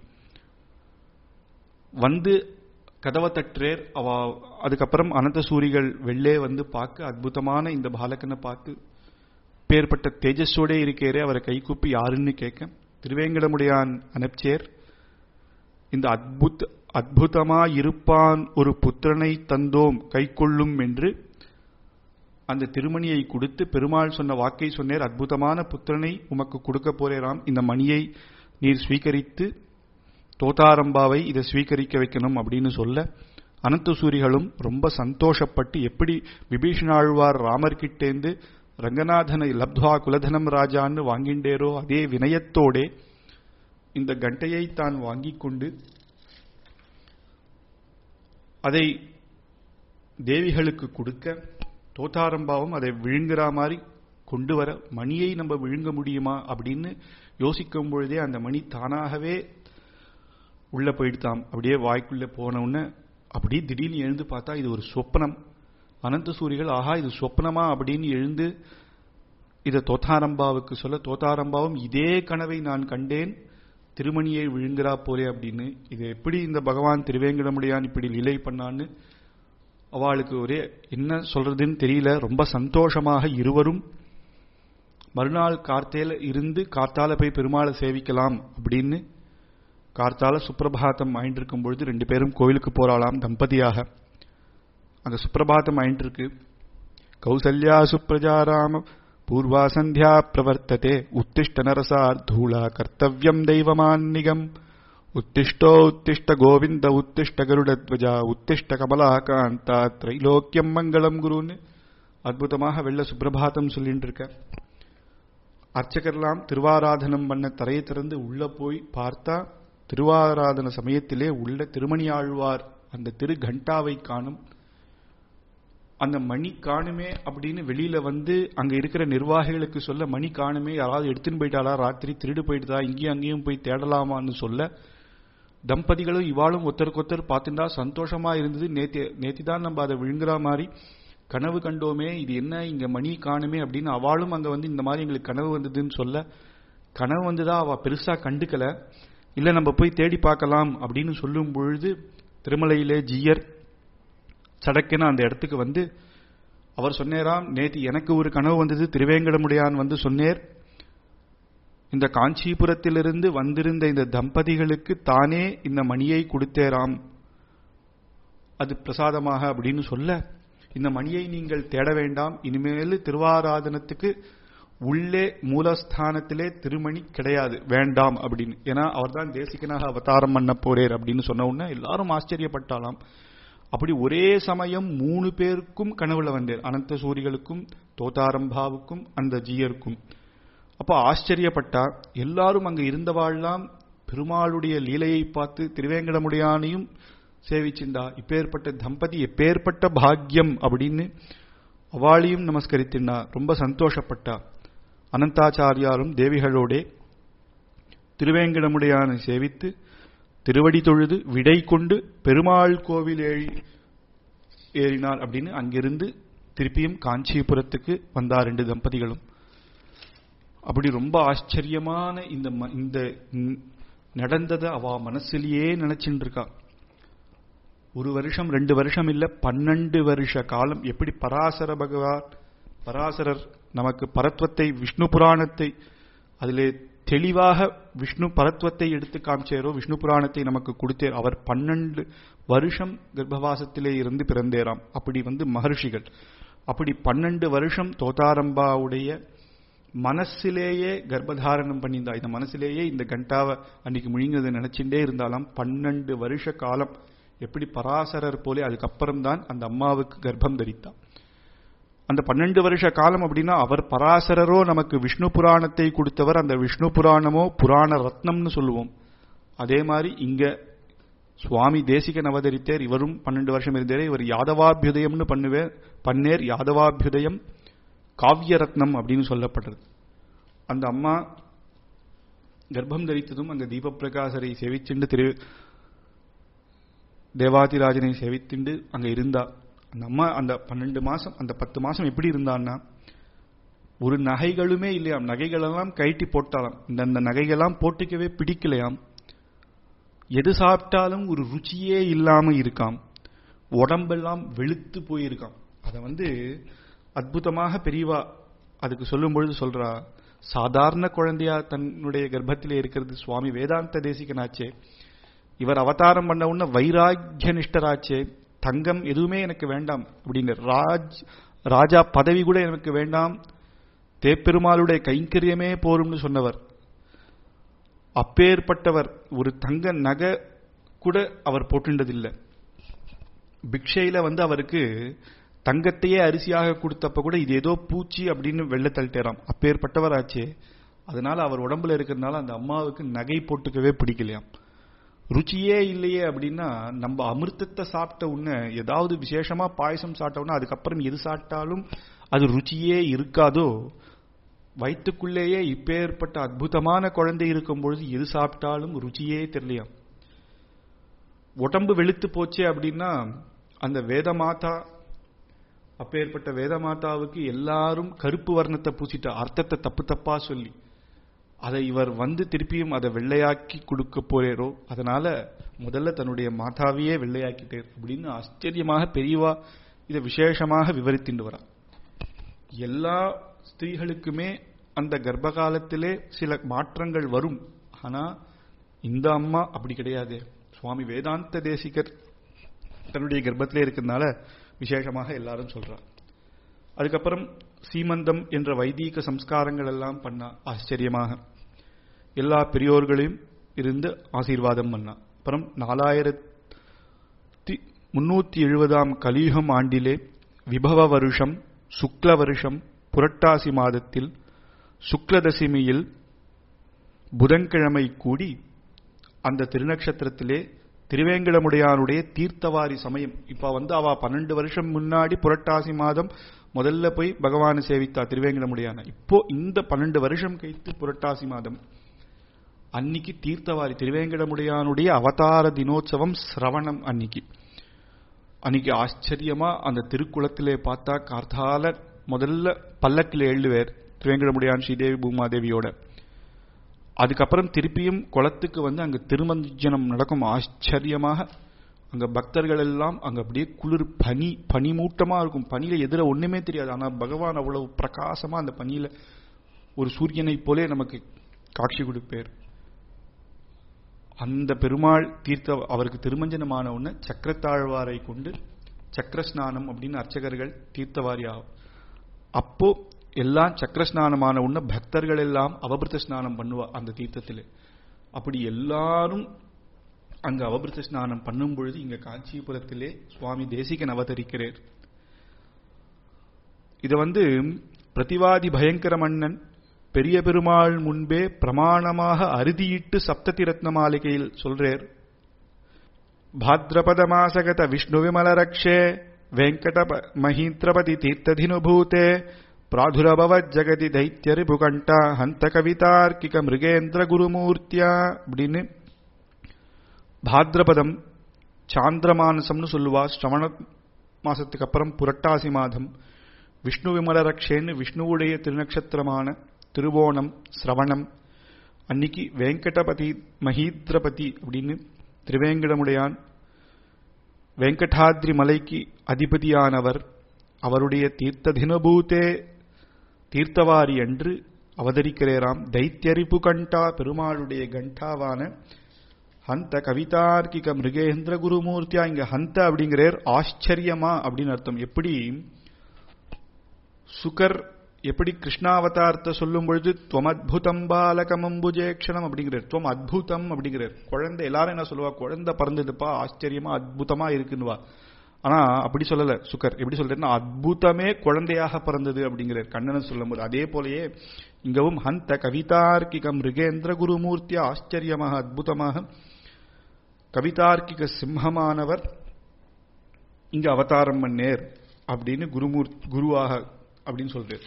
A: வந்து கதவை தட்டுறேர் அவ அதுக்கப்புறம் அனந்த சூரிகள் வெள்ளே வந்து பார்க்க அற்புதமான இந்த பாலகனை பார்த்து பேர்பட்ட தேஜஸோட இருக்கேரே அவரை கைகூப்பி யாருன்னு கேட்க திருவேங்கடமுடையான் அனுப்பிச்சேர் இந்த அத்புத் அற்புதமா இருப்பான் ஒரு புத்திரனை தந்தோம் கைக்கொள்ளும் என்று அந்த திருமணியை கொடுத்து பெருமாள் சொன்ன வாக்கை சொன்னேர் அற்புதமான புத்திரனை உமக்கு கொடுக்க போறேராம் இந்த மணியை நீர் ஸ்வீகரித்து தோதாரம்பாவை இதை ஸ்வீகரிக்க வைக்கணும் அப்படின்னு சொல்ல அனந்த சூரிகளும் ரொம்ப சந்தோஷப்பட்டு எப்படி விபீஷணாழ்வார் ராமர்கிட்டேந்து ரங்கநாதனை லப்துவா குலதனம் ராஜான்னு வாங்கிண்டேரோ அதே வினயத்தோடே இந்த கண்டையை தான் வாங்கிக் கொண்டு அதை தேவிகளுக்கு கொடுக்க தோத்தாரம்பாவும் அதை விழுங்குற மாதிரி கொண்டு வர மணியை நம்ம விழுங்க முடியுமா அப்படின்னு யோசிக்கும் பொழுதே அந்த மணி தானாகவே உள்ள போயிடுதாம் அப்படியே வாய்க்குள்ள போன உடனே அப்படியே திடீர்னு எழுந்து பார்த்தா இது ஒரு சொப்பனம் அனந்த சூரிகள் ஆஹா இது சொப்னமா அப்படின்னு எழுந்து இதை தோத்தாரம்பாவுக்கு சொல்ல தோத்தாரம்பாவும் இதே கனவை நான் கண்டேன் திருமணியை விழுங்குறா போலே அப்படின்னு இது எப்படி இந்த பகவான் திருவேங்கடமுடியான் இப்படி லீலை பண்ணான்னு அவளுக்கு ஒரே என்ன சொல்றதுன்னு தெரியல ரொம்ப சந்தோஷமாக இருவரும் மறுநாள் கார்த்தேல இருந்து கார்த்தால போய் பெருமாளை சேவிக்கலாம் அப்படின்னு கார்த்தால சுப்பிரபாதம் ஆயின்றிருக்கும் பொழுது ரெண்டு பேரும் கோவிலுக்கு போறாளாம் தம்பதியாக அந்த சுப்பிரபாதம் ஆயின்றிருக்கு கௌசல்யா சுப்ரஜாராம பூர்வா சந்தியா பிரவர்த்ததே உத்திஷ்ட நரசார்த்தூளா கர்த்தவியம் தெய்வமான்னிகம் உத்திஷ்டோ உத்திஷ்ட கோவிந்த உத்திஷ்ட கருடத்வஜா உத்திஷ்ட கமலாகாந்தா திரைலோக்கியம் மங்களம் குருன்னு அற்புதமாக வெள்ள சுப்பிரபாதம் சொல்லிட்டு இருக்க அர்ச்சகர்லாம் திருவாராதனம் பண்ண தரையை திறந்து உள்ள போய் பார்த்தா திருவாராதன சமயத்திலே உள்ள திருமணி ஆழ்வார் அந்த திரு கண்டாவை காணும் அந்த மணி காணுமே அப்படின்னு வெளியில வந்து அங்க இருக்கிற நிர்வாகிகளுக்கு சொல்ல மணி காணுமே யாராவது எடுத்துன்னு போயிட்டாளா ராத்திரி திருடு போயிட்டுதா இங்கேயும் அங்கேயும் போய் தேடலாமான்னு சொல்ல தம்பதிகளும் இவாளும் ஒருத்தருக்கு ஒருத்தர் பார்த்துட்டா சந்தோஷமா இருந்தது நேத்தி நேத்தி தான் நம்ம அதை விழுங்குற மாதிரி கனவு கண்டோமே இது என்ன இங்க மணி காணுமே அப்படின்னு அவளும் அங்க வந்து இந்த மாதிரி எங்களுக்கு கனவு வந்ததுன்னு சொல்ல கனவு வந்துதா அவ பெருசா கண்டுக்கல இல்ல நம்ம போய் தேடி பார்க்கலாம் அப்படின்னு சொல்லும் பொழுது திருமலையிலே ஜீயர் சடக்கென அந்த இடத்துக்கு வந்து அவர் சொன்னேராம் நேத்து எனக்கு ஒரு கனவு வந்தது திருவேங்கடமுடையான் வந்து சொன்னேர் இந்த காஞ்சிபுரத்திலிருந்து வந்திருந்த இந்த தம்பதிகளுக்கு தானே இந்த மணியை கொடுத்தேராம் அது பிரசாதமாக அப்படின்னு சொல்ல இந்த மணியை நீங்கள் தேட வேண்டாம் இனிமேல் திருவாராதனத்துக்கு உள்ளே மூலஸ்தானத்திலே திருமணி கிடையாது வேண்டாம் அப்படின்னு ஏன்னா அவர் தான் தேசிகனாக அவதாரம் பண்ண போறேர் அப்படின்னு சொன்ன உடனே எல்லாரும் ஆச்சரியப்பட்டாலாம் அப்படி ஒரே சமயம் மூணு பேருக்கும் கனவுல வந்தேர் அனந்த சூரிகளுக்கும் தோதாரம்பாவுக்கும் அந்த ஜீயருக்கும் அப்ப ஆச்சரியப்பட்டா எல்லாரும் அங்க இருந்தவாள்லாம் பெருமாளுடைய லீலையை பார்த்து திருவேங்கடமுடியானையும் சேவிச்சிருந்தா இப்பேற்பட்ட தம்பதி எப்பேற்பட்ட பாக்கியம் அப்படின்னு அவளையும் நமஸ்கரித்திருந்தா ரொம்ப சந்தோஷப்பட்டா அனந்தாச்சாரியாரும் தேவிகளோடே திருவேங்கடமுடையானை சேவித்து திருவடி தொழுது விடை கொண்டு பெருமாள் கோவில் ஏறி ஏறினார் அப்படின்னு அங்கிருந்து திருப்பியும் காஞ்சிபுரத்துக்கு வந்தார் ரெண்டு தம்பதிகளும் அப்படி ரொம்ப ஆச்சரியமான இந்த இந்த நடந்ததை அவ மனசுலயே நினைச்சுட்டு இருக்கா ஒரு வருஷம் ரெண்டு வருஷம் இல்ல பன்னெண்டு வருஷ காலம் எப்படி பராசர பகவான் பராசரர் நமக்கு பரத்வத்தை விஷ்ணு புராணத்தை அதிலே தெளிவாக விஷ்ணு பரத்வத்தை எடுத்து காமிச்சேரோ விஷ்ணு புராணத்தை நமக்கு கொடுத்தேர் அவர் பன்னெண்டு வருஷம் கர்ப்பவாசத்திலே இருந்து பிறந்தேராம் அப்படி வந்து மகர்ஷிகள் அப்படி பன்னெண்டு வருஷம் தோதாரம்பாவுடைய மனசிலேயே கர்ப்பதாரணம் பண்ணியிருந்தா இந்த மனசிலேயே இந்த கண்டாவை அன்னைக்கு முழிங்கிறத நினைச்சுட்டே இருந்தாலும் பன்னெண்டு வருஷ காலம் எப்படி பராசரர் போலே அதுக்கப்புறம் தான் அந்த அம்மாவுக்கு கர்ப்பம் தரித்தா அந்த பன்னெண்டு வருஷ காலம் அப்படின்னா அவர் பராசரரோ நமக்கு விஷ்ணு புராணத்தை கொடுத்தவர் அந்த விஷ்ணு புராணமோ புராண ரத்னம்னு சொல்லுவோம் அதே மாதிரி இங்க சுவாமி தேசிகன் அவதரித்தேர் இவரும் பன்னெண்டு வருஷம் இருந்தாரே இவர் யாதவாபியுதயம்னு பண்ணுவேர் பண்ணேர் யாதவாபியுதயம் காவிய ரத்னம் அப்படின்னு சொல்லப்படுறது அந்த அம்மா கர்ப்பம் தரித்ததும் அங்க தீபப்பிரகாசரை சேவிச்சுண்டு திரு தேவாதிராஜனை சேவித்துண்டு அங்க இருந்தா அந்த அம்மா அந்த பன்னெண்டு மாசம் அந்த பத்து மாசம் எப்படி இருந்தான்னா ஒரு நகைகளுமே இல்லையாம் நகைகளெல்லாம் கைட்டி போட்டாலாம் இந்த அந்த நகைகள்லாம் போட்டுக்கவே பிடிக்கலையாம் எது சாப்பிட்டாலும் ஒரு ருச்சியே இல்லாம இருக்காம் உடம்பெல்லாம் வெளுத்து போயிருக்காம் அதை வந்து அற்புதமாக பெரியவா அதுக்கு சொல்லும் பொழுது சொல்றா சாதாரண குழந்தையா தன்னுடைய கர்ப்பத்திலே இருக்கிறது சுவாமி வேதாந்த தேசிகனாச்சே இவர் அவதாரம் பண்ண உடனே வைராக்கிய நிஷ்டராச்சே தங்கம் எதுவுமே எனக்கு வேண்டாம் அப்படின்னு ராஜ் ராஜா பதவி கூட எனக்கு வேண்டாம் தேப்பெருமாளுடைய கைங்கரியமே போரும்னு சொன்னவர் அப்பேற்பட்டவர் ஒரு தங்க நகை கூட அவர் போட்டுண்டதில்லை பிக்ஷையில வந்து அவருக்கு தங்கத்தையே அரிசியாக கொடுத்தப்ப கூட இது ஏதோ பூச்சி அப்படின்னு வெள்ள தள்ளிட்டேராம் அப்பேற்பட்டவர் ஆச்சே அதனால அவர் உடம்புல இருக்கிறதுனால அந்த அம்மாவுக்கு நகை போட்டுக்கவே பிடிக்கலையாம் ருச்சியே இல்லையே அப்படின்னா நம்ம அமிர்தத்தை சாப்பிட்ட உடனே ஏதாவது விசேஷமா பாயசம் சாப்பிட்ட உடனே அதுக்கப்புறம் எது சாப்பிட்டாலும் அது ருச்சியே இருக்காதோ வயிற்றுக்குள்ளேயே இப்பேற்பட்ட அற்புதமான குழந்தை இருக்கும் பொழுது எது சாப்பிட்டாலும் ருச்சியே தெரியலையாம் உடம்பு வெளுத்து போச்சே அப்படின்னா அந்த வேதமாதா அப்பேற்பட்ட வேதமாதாவுக்கு எல்லாரும் கருப்பு வர்ணத்தை பூசிட்ட அர்த்தத்தை தப்பு தப்பா சொல்லி அதை இவர் வந்து திருப்பியும் அதை வெள்ளையாக்கி கொடுக்க போறேரோ அதனால முதல்ல தன்னுடைய மாதாவையே வெள்ளையாக்கிட்டேர் அப்படின்னு ஆச்சரியமாக பெரியவா இதை விசேஷமாக விவரித்துண்டு வரா எல்லா ஸ்திரீகளுக்குமே அந்த கர்ப்ப காலத்திலே சில மாற்றங்கள் வரும் ஆனா இந்த அம்மா அப்படி கிடையாது சுவாமி வேதாந்த தேசிகர் தன்னுடைய கர்ப்பத்திலே இருக்கிறதுனால விசேஷமாக எல்லாரும் சொல்றார் அதுக்கப்புறம் சீமந்தம் என்ற வைதீக சம்ஸ்காரங்கள் எல்லாம் பண்ணா ஆச்சரியமாக எல்லா பெரியோர்களையும் இருந்து ஆசீர்வாதம் பண்ணா அப்புறம் நாலாயிரத்தி முன்னூத்தி எழுபதாம் கலியுகம் ஆண்டிலே விபவ வருஷம் சுக்ல வருஷம் புரட்டாசி மாதத்தில் சுக்லதசிமியில் புதன்கிழமை கூடி அந்த திருநக்ஷத்திரத்திலே திருவேங்கடமுடையானுடைய தீர்த்தவாரி சமயம் இப்ப வந்து அவ பன்னெண்டு வருஷம் முன்னாடி புரட்டாசி மாதம் முதல்ல போய் பகவானை சேவித்தா திருவேங்கடமுடையான இப்போ இந்த பன்னெண்டு வருஷம் கழித்து புரட்டாசி மாதம் அன்னைக்கு தீர்த்தவாரி திருவேங்கடமுடையானுடைய அவதார தினோத்சவம் சிரவணம் அன்னைக்கு அன்னைக்கு ஆச்சரியமா அந்த திருக்குளத்திலே பார்த்தா கார்த்தால முதல்ல பல்லக்கில் எழுவேர் திருவேங்கடமுடையான் ஸ்ரீதேவி பூமாதேவியோட அதுக்கப்புறம் திருப்பியும் குளத்துக்கு வந்து அங்க திருமஞ்சனம் நடக்கும் ஆச்சரியமாக அங்க பக்தர்கள் எல்லாம் அங்க அப்படியே குளிர் பனி பனிமூட்டமா இருக்கும் பனியில எதிர ஒண்ணுமே தெரியாது ஆனா பகவான் அவ்வளவு பிரகாசமா அந்த பனியில ஒரு சூரியனை போலே நமக்கு காட்சி கொடுப்பேர் அந்த பெருமாள் தீர்த்த அவருக்கு திருமஞ்சனமான உடனே சக்கரத்தாழ்வாரை கொண்டு சக்கரஸ்நானம் அப்படின்னு அர்ச்சகர்கள் தீர்த்தவாரி ஆகும் அப்போ எல்லாம் சக்கரஸ்நானமான உடனே பக்தர்கள் எல்லாம் அவபிருத்த ஸ்நானம் பண்ணுவா அந்த தீர்த்தத்தில் அப்படி எல்லாரும் அங்க அவபிருத்த ஸ்நானம் பண்ணும் பொழுது இங்க காஞ்சிபுரத்திலே சுவாமி தேசிகன் அவதரிக்கிறார் இத வந்து பிரதிவாதி பயங்கர மன்னன் பெரிய பெருமாள் முன்பே பிரமாணமாக அறுதியிட்டு சப்ததி ரத்ன மாளிகையில் சொல்றார் பாத்ரபத மாசகத விஷ்ணு விமல ரக்ஷே வெங்கட மஹீந்திரபதி தீர்த்ததினுபூதே பிராதுரபவத் ஜெகதி தைத்தியரிபுகண்டா ஹந்த கவிதார்க்கிக மிருகேந்திர குருமூர்த்தியா அப்படின்னு பாத்ரபதம் சாந்திரமானசம்னு சொல்லுவா ஸ்ரவண மாசத்துக்கு அப்புறம் புரட்டாசி மாதம் விஷ்ணு விமல ரக்ஷேன்னு விஷ்ணுவுடைய திருநக்ஷத்திரமான திருவோணம் சிரவணம் அன்னைக்கு வெங்கடபதி மஹீந்திரபதி அப்படின்னு திருவேங்கடமுடையான் வெங்கடாத்ரி மலைக்கு அதிபதியானவர் அவருடைய தீர்த்த தினபூதே தீர்த்தவாரி என்று அவதரிக்கிறேராம் தைத்தியரிப்பு கண்டா பெருமாளுடைய கண்டாவான ஹந்த கவிதார்க்கிக மிருகேந்திர குருமூர்த்தியா இங்க ஹந்த அப்படிங்கிறார் ஆச்சரியமா அப்படின்னு அர்த்தம் எப்படி சுகர் எப்படி கிருஷ்ணாவதாரத்தை சொல்லும் பொழுது துவம் அத்புதம் பாலகமம்புஜேக்ஷணம் அப்படிங்கிறார் துவம் அத்புதம் அப்படிங்கிறார் குழந்தை எல்லாரும் என்ன சொல்லுவா குழந்தை பிறந்ததுப்பா ஆச்சரியமா அத்புதமா இருக்குன்னுவா ஆனா அப்படி சொல்லல சுகர் எப்படி சொல்றேன்னா அத்புதமே குழந்தையாக பிறந்தது அப்படிங்கிறார் கண்ணன் சொல்லும் போது அதே போலயே இங்கவும் ஹந்த கவிதார்க்கிக மிருகேந்திர குருமூர்த்தி ஆச்சரியமாக அத்புதமாக கவிதார்க்கிக சிம்மமானவர் இங்க அவதாரம் பண்ணேர் அப்படின்னு குருமூர் குருவாக அப்படின்னு சொல்றாரு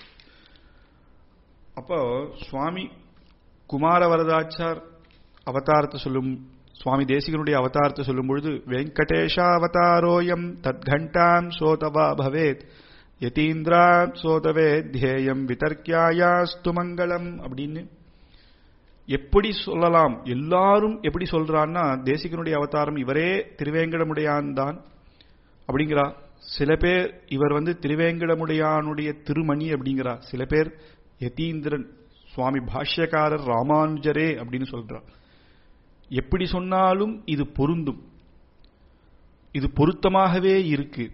A: அப்போ சுவாமி குமாரவரதாச்சார் அவதாரத்தை சொல்லும் சுவாமி தேசிகனுடைய அவதாரத்தை சொல்லும் பொழுது வெங்கடேஷா அவதாரோயம் தத்கண்டாம் சோதவா பவேத் யதீந்திரா சோதவே தியேயம் விதர்க்கியாயாஸ்து மங்களம் அப்படின்னு எப்படி சொல்லலாம் எல்லாரும் எப்படி சொல்றான்னா தேசிகனுடைய அவதாரம் இவரே திருவேங்கடமுடையான் தான் அப்படிங்கிறா சில பேர் இவர் வந்து திருவேங்கடமுடையானுடைய திருமணி அப்படிங்கிறா சில பேர் யதீந்திரன் சுவாமி பாஷ்யக்காரர் ராமானுஜரே அப்படின்னு சொல்றார் எப்படி சொன்னாலும் இது பொருந்தும் இது பொருத்தமாகவே இருக்கு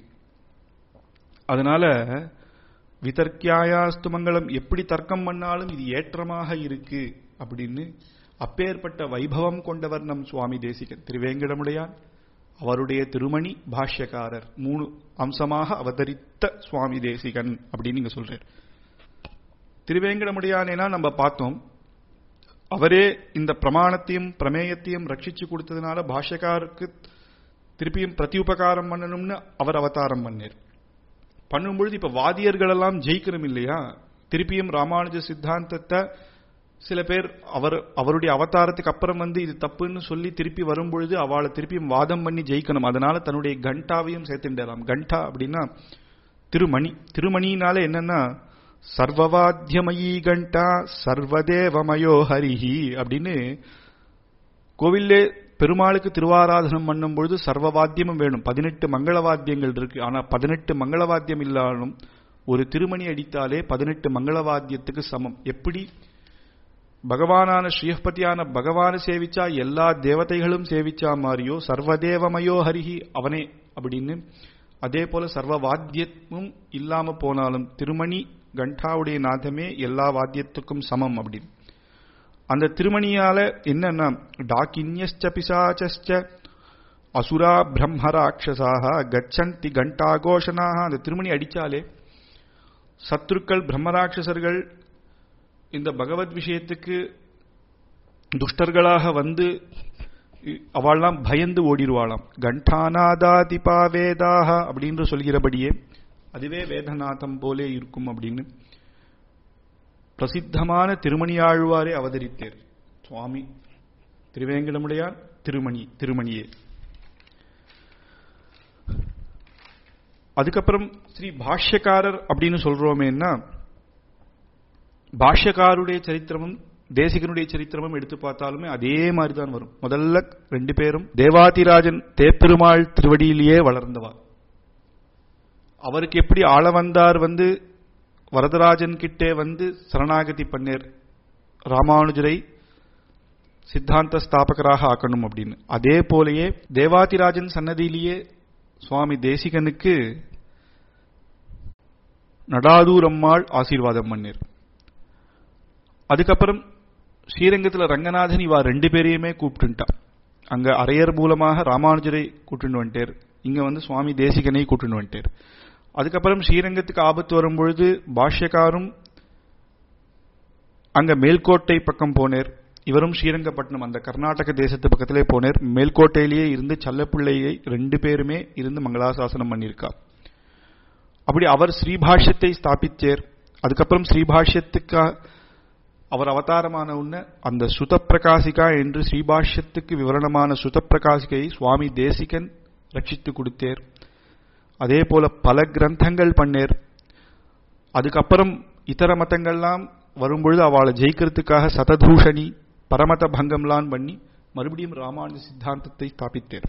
A: அதனால விதர்க்கியாயாஸ்து மங்களம் எப்படி தர்க்கம் பண்ணாலும் இது ஏற்றமாக இருக்கு அப்படின்னு அப்பேற்பட்ட வைபவம் கொண்டவர் நம் சுவாமி தேசிகன் திருவேங்கடமுடையான் அவருடைய திருமணி பாஷ்யக்காரர் மூணு அம்சமாக அவதரித்த சுவாமி தேசிகன் அப்படின்னு நீங்க சொல்றார் திருவேங்கடமுடையானேனா நம்ம பார்த்தோம் அவரே இந்த பிரமாணத்தையும் பிரமேயத்தையும் ரட்சிச்சு கொடுத்ததுனால பாஷ்யக்காருக்கு திருப்பியும் பிரதியுபகாரம் பண்ணணும்னு அவர் அவதாரம் பண்ணார் பண்ணும்பொழுது இப்ப வாதியர்கள் எல்லாம் ஜெயிக்கணும் இல்லையா திருப்பியும் ராமானுஜ சித்தாந்தத்தை சில பேர் அவர் அவருடைய அவதாரத்துக்கு அப்புறம் வந்து இது தப்புன்னு சொல்லி திருப்பி வரும்பொழுது அவளை திருப்பியும் வாதம் பண்ணி ஜெயிக்கணும் அதனால தன்னுடைய கண்டாவையும் சேர்த்துட்டாராம் கண்டா அப்படின்னா திருமணி திருமணினால என்னன்னா சர்வவாத்தியமயி கண்டா சர்வதேவமயோ ஹரிஹி அப்படின்னு கோவில்லே பெருமாளுக்கு திருவாராதனம் பண்ணும் பொழுது சர்வவாத்தியமும் வேணும் பதினெட்டு மங்களவாத்தியங்கள் இருக்கு ஆனா பதினெட்டு மங்களவாத்தியம் இல்லாலும் ஒரு திருமணி அடித்தாலே பதினெட்டு மங்களவாத்தியத்துக்கு சமம் எப்படி பகவானான ஸ்ரீஹபதியான பகவான சேவிச்சா எல்லா தேவதைகளும் சேவிச்சா மாதிரியோ சர்வதேவமயோ ஹரிஹி அவனே அப்படின்னு அதே போல சர்வ வாத்தியமும் இல்லாம போனாலும் திருமணி கண்டாவுடைய நாதமே எல்லா வாத்தியத்துக்கும் சமம் அப்படின்னு அந்த திருமணியால என்னன்னா டாக்கின்யஸ்ச பிசாச்ச அசுரா பிரம்ம ராட்சசாக கச்சந்தி கண்டாகோஷனாக அந்த திருமணி அடிச்சாலே சத்ருக்கள் பிரம்மராட்சசர்கள் இந்த பகவத் விஷயத்துக்கு துஷ்டர்களாக வந்து அவள்லாம் பயந்து ஓடிடுவாளாம் கண்டாநாதாதிபா வேதாக அப்படின்னு சொல்கிறபடியே அதுவே வேதநாதம் போலே இருக்கும் அப்படின்னு பிரசித்தமான திருமணியாழ்வாரே அவதரித்தேர் சுவாமி திருவேங்கடமுடையார் திருமணி திருமணியே அதுக்கப்புறம் ஸ்ரீ பாஷ்யக்காரர் அப்படின்னு சொல்றோமேன்னா பாஷ்யக்காருடைய சரித்திரமும் தேசிகனுடைய சரித்திரமும் எடுத்து பார்த்தாலுமே அதே மாதிரி தான் வரும் முதல்ல ரெண்டு பேரும் தேவாதிராஜன் தேப்பெருமாள் திருவடியிலேயே வளர்ந்தவா அவருக்கு எப்படி ஆள வந்தார் வந்து வரதராஜன் கிட்டே வந்து சரணாகதி பண்ணேர் ராமானுஜரை சித்தாந்த ஸ்தாபகராக ஆக்கணும் அப்படின்னு அதே போலயே தேவாதிராஜன் சன்னதியிலேயே சுவாமி தேசிகனுக்கு நடாதூர் அம்மாள் ஆசீர்வாதம் பண்ணேர் அதுக்கப்புறம் ஸ்ரீரங்கத்தில் ரங்கநாதன் இவா ரெண்டு பேரையுமே கூப்பிட்டுட்டா அங்க அரையர் மூலமாக ராமானுஜரை கூட்டுன்னு வந்துட்டார் இங்க வந்து சுவாமி தேசிகனை கூட்டுன்னு வந்துட்டார் அதுக்கப்புறம் ஸ்ரீரங்கத்துக்கு ஆபத்து வரும்பொழுது பாஷ்யக்காரும் அங்க மேல்கோட்டை பக்கம் போனேர் இவரும் ஸ்ரீரங்கப்பட்டினம் அந்த கர்நாடக தேசத்து பக்கத்திலே போனேர் மேல்கோட்டையிலேயே இருந்து சல்லப்பிள்ளையை ரெண்டு பேருமே இருந்து மங்களாசாசனம் பண்ணியிருக்கா அப்படி அவர் ஸ்ரீபாஷ்யத்தை ஸ்தாபித்தேர் அதுக்கப்புறம் ஸ்ரீபாஷ்யத்துக்கு அவர் அவதாரமான உன்ன அந்த சுத பிரகாசிகா என்று ஸ்ரீபாஷ்யத்துக்கு விவரணமான சுத பிரகாசிகையை சுவாமி தேசிகன் ரட்சித்து கொடுத்தேர் அதே போல பல கிரந்தங்கள் பண்ணேர் அதுக்கப்புறம் இதர மதங்கள்லாம் வரும்பொழுது அவளை ஜெயிக்கிறதுக்காக சததூஷணி பரமத பங்கம்லாம் பண்ணி மறுபடியும் ராமானுஜ சித்தாந்தத்தை ஸ்தாபித்தேர்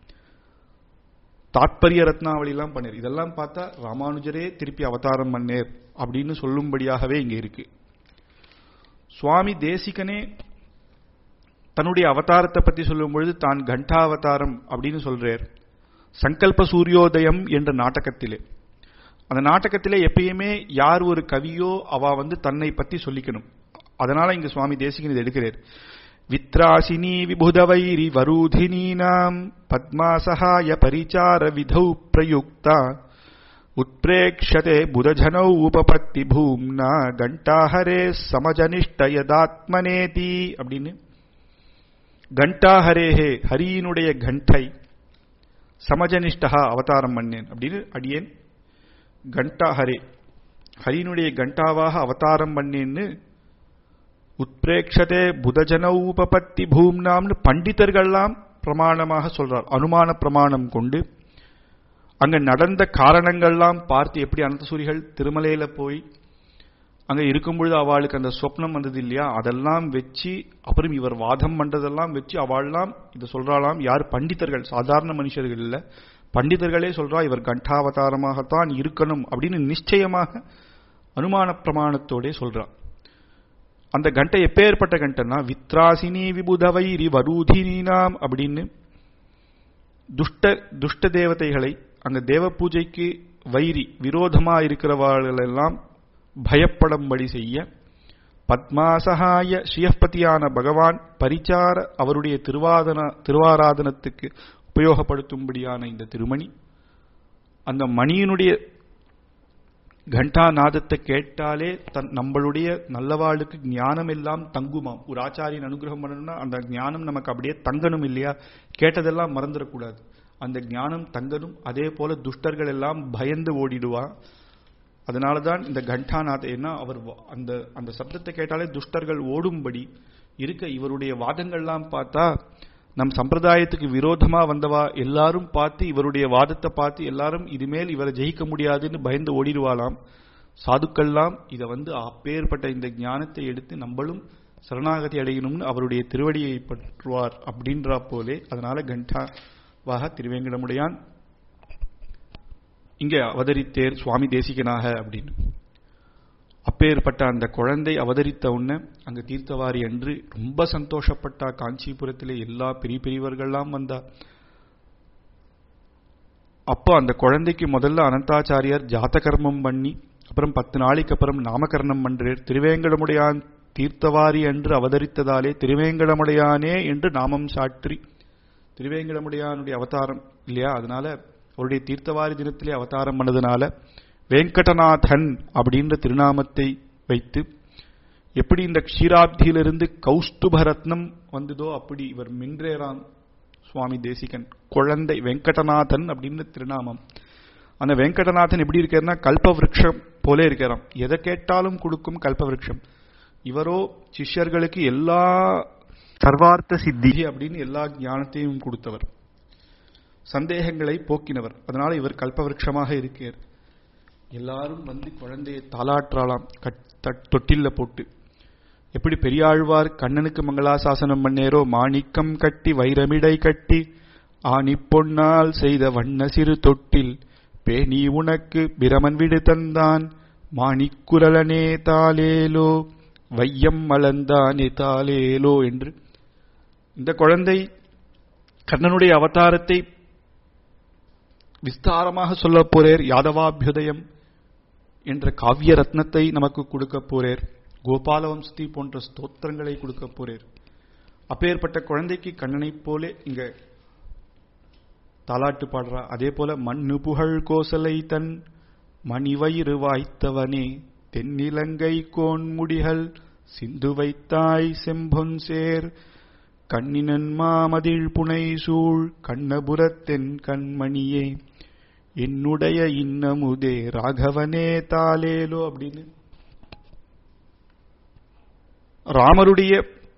A: தாத்பரிய ரத்னாவளிலாம் பண்ணேர் இதெல்லாம் பார்த்தா ராமானுஜரே திருப்பி அவதாரம் பண்ணேர் அப்படின்னு சொல்லும்படியாகவே இங்க இருக்கு சுவாமி தேசிகனே தன்னுடைய அவதாரத்தை பத்தி சொல்லும் பொழுது தான் கண்டாவதாரம் அப்படின்னு சொல்றார் சங்கல்ப சூரியோதயம் என்ற நாடகத்திலே அந்த நாடகத்திலே எப்பயுமே யார் ஒரு கவியோ அவ வந்து தன்னை பத்தி சொல்லிக்கணும் அதனால இங்க சுவாமி தேசிகன் இது எடுக்கிறார் வித்ராசினி விபுதவைரி வரூதினீனாம் பத்மாசகாய பரிச்சார விதௌ பிரயுக்தா உத்பிரேக்ஷதே புதஜனௌ உபபத்தி பூம்னா கண்டாஹரே சமஜனிஷ்ட யதாத்மனேதி அப்படின்னு கண்டாஹரேஹே ஹரியினுடைய கண்டை சமஜனிஷ்டா அவதாரம் பண்ணேன் அப்படின்னு அடியேன் கண்டாஹரே ஹரியினுடைய கண்டாவாக அவதாரம் பண்ணேன்னு உத்பிரேக்ஷதே புதஜன உபபத்தி பூம்னாம்னு பண்டிதர்கள்லாம் பிரமாணமாக சொல்றார் அனுமான பிரமாணம் கொண்டு அங்க நடந்த காரணங்கள்லாம் பார்த்து எப்படி அனந்தசூரிகள் திருமலையில போய் அங்க இருக்கும் பொழுது அவளுக்கு அந்த சொப்னம் வந்தது இல்லையா அதெல்லாம் வச்சு அப்புறம் இவர் வாதம் பண்றதெல்லாம் வச்சு அவள்லாம் இதை சொல்றாளாம் யார் பண்டிதர்கள் சாதாரண மனுஷர்கள் இல்ல பண்டிதர்களே சொல்றா இவர் கண்டாவதாரமாகத்தான் இருக்கணும் அப்படின்னு நிச்சயமாக அனுமான பிரமாணத்தோட சொல்றா அந்த கண்டை எப்பேற்பட்ட கண்டனா வித்ராசினி விபுதவைரி வரூதினாம் அப்படின்னு துஷ்ட துஷ்ட தேவதைகளை அங்க தேவ பூஜைக்கு வைரி விரோதமா இருக்கிறவாளெல்லாம் பயப்படும்படி செய்ய பத்மாசகாய ஸ்ரீயப்பதியான பகவான் பரிச்சார அவருடைய திருவாதன திருவாராதனத்துக்கு உபயோகப்படுத்தும்படியான இந்த திருமணி அந்த மணியினுடைய கண்டாநாதத்தை கேட்டாலே தன் நம்மளுடைய நல்லவாளுக்கு ஞானம் எல்லாம் தங்குமாம் ஒரு ஆச்சாரியன் அனுகிரகம் பண்ணணும்னா அந்த ஞானம் நமக்கு அப்படியே தங்கணும் இல்லையா கேட்டதெல்லாம் மறந்துடக்கூடாது அந்த ஞானம் தங்கணும் அதே போல துஷ்டர்கள் எல்லாம் பயந்து ஓடிடுவா அதனாலதான் இந்த கண்டாநாத ஏன்னா அவர் அந்த அந்த சப்தத்தை கேட்டாலே துஷ்டர்கள் ஓடும்படி இருக்க இவருடைய வாதங்கள்லாம் பார்த்தா நம் சம்பிரதாயத்துக்கு விரோதமா வந்தவா எல்லாரும் பார்த்து இவருடைய வாதத்தை பார்த்து எல்லாரும் இதுமேல் இவரை ஜெயிக்க முடியாதுன்னு பயந்து ஓடிடுவாளாம் சாதுக்கள்லாம் இதை வந்து அப்பேற்பட்ட இந்த ஞானத்தை எடுத்து நம்மளும் சரணாகதி அடையணும்னு அவருடைய திருவடியை பற்றுவார் அப்படின்றா போலே அதனால கண்டாவாக திருவேங்கடமுடையான் இங்கே அவதரித்தேர் சுவாமி தேசிகனாக அப்படின்னு அப்பேற்பட்ட அந்த குழந்தை அவதரித்த உடனே அங்க தீர்த்தவாரி அன்று ரொம்ப சந்தோஷப்பட்டா காஞ்சிபுரத்திலே எல்லா பெரிய பெரியவர்கள்லாம் வந்தா அப்போ அந்த குழந்தைக்கு முதல்ல அனந்தாச்சாரியார் ஜாத்தகர்மம் பண்ணி அப்புறம் பத்து நாளைக்கு அப்புறம் நாமகரணம் பண்றார் திருவேங்கடமுடையான் தீர்த்தவாரி அன்று அவதரித்ததாலே திருவேங்கடமுடையானே என்று நாமம் சாற்றி திருவேங்கடமுடையானுடைய அவதாரம் இல்லையா அதனால அவருடைய தீர்த்தவாரி தினத்திலே அவதாரம் பண்ணதுனால வெங்கடநாதன் அப்படின்ற திருநாமத்தை வைத்து எப்படி இந்த க்ஷீராப்தியிலிருந்து கௌஸ்துப ரத்னம் வந்ததோ அப்படி இவர் மின்றேராம் சுவாமி தேசிகன் குழந்தை வெங்கடநாதன் அப்படின்னு திருநாமம் அந்த வெங்கடநாதன் எப்படி இருக்காருன்னா கல்பவிருஷம் போல இருக்கிறான் எதை கேட்டாலும் கொடுக்கும் கல்பவிருஷம் இவரோ சிஷ்யர்களுக்கு எல்லா சர்வார்த்த சித்தி அப்படின்னு எல்லா ஞானத்தையும் கொடுத்தவர் சந்தேகங்களை போக்கினவர் அதனால இவர் கல்பவிருஷமாக இருக்கார் எல்லாரும் வந்து குழந்தையை தாலாற்றாலாம் தொட்டில்ல போட்டு எப்படி பெரியாழ்வார் கண்ணனுக்கு மங்களாசாசனம் பண்ணேரோ மாணிக்கம் கட்டி வைரமிடை கட்டி ஆணி பொன்னால் செய்த வண்ண சிறு தொட்டில் பேணி உனக்கு பிரமன் விடு தந்தான் மாணிக்குரலனே தாலேலோ வையம் மலர்ந்தானே தாலேலோ என்று இந்த குழந்தை கண்ணனுடைய அவதாரத்தை விஸ்தாரமாக சொல்ல போறேர் யாதவாபியுதயம் என்ற காவிய ரத்னத்தை நமக்கு கொடுக்க போறேர் கோபாலவம்சதி போன்ற ஸ்தோத்திரங்களை கொடுக்க போறேர் அப்பேற்பட்ட குழந்தைக்கு கண்ணனைப் போல இங்க தாலாட்டு பாடுறா அதே போல மண்ணு புகழ் கோசலை தன் மணிவயிறு வாய்த்தவனே தென்னிலங்கை கோன்முடிகள் சிந்து வைத்தாய் செம்பொன் சேர் கண்ணினன் மாமதில் புனை சூழ் கண்ணபுரத்தென் கண்மணியே என்னுடைய இன்னமுதே ராகவனே தாலேலோ அப்படின்னு ராமருடைய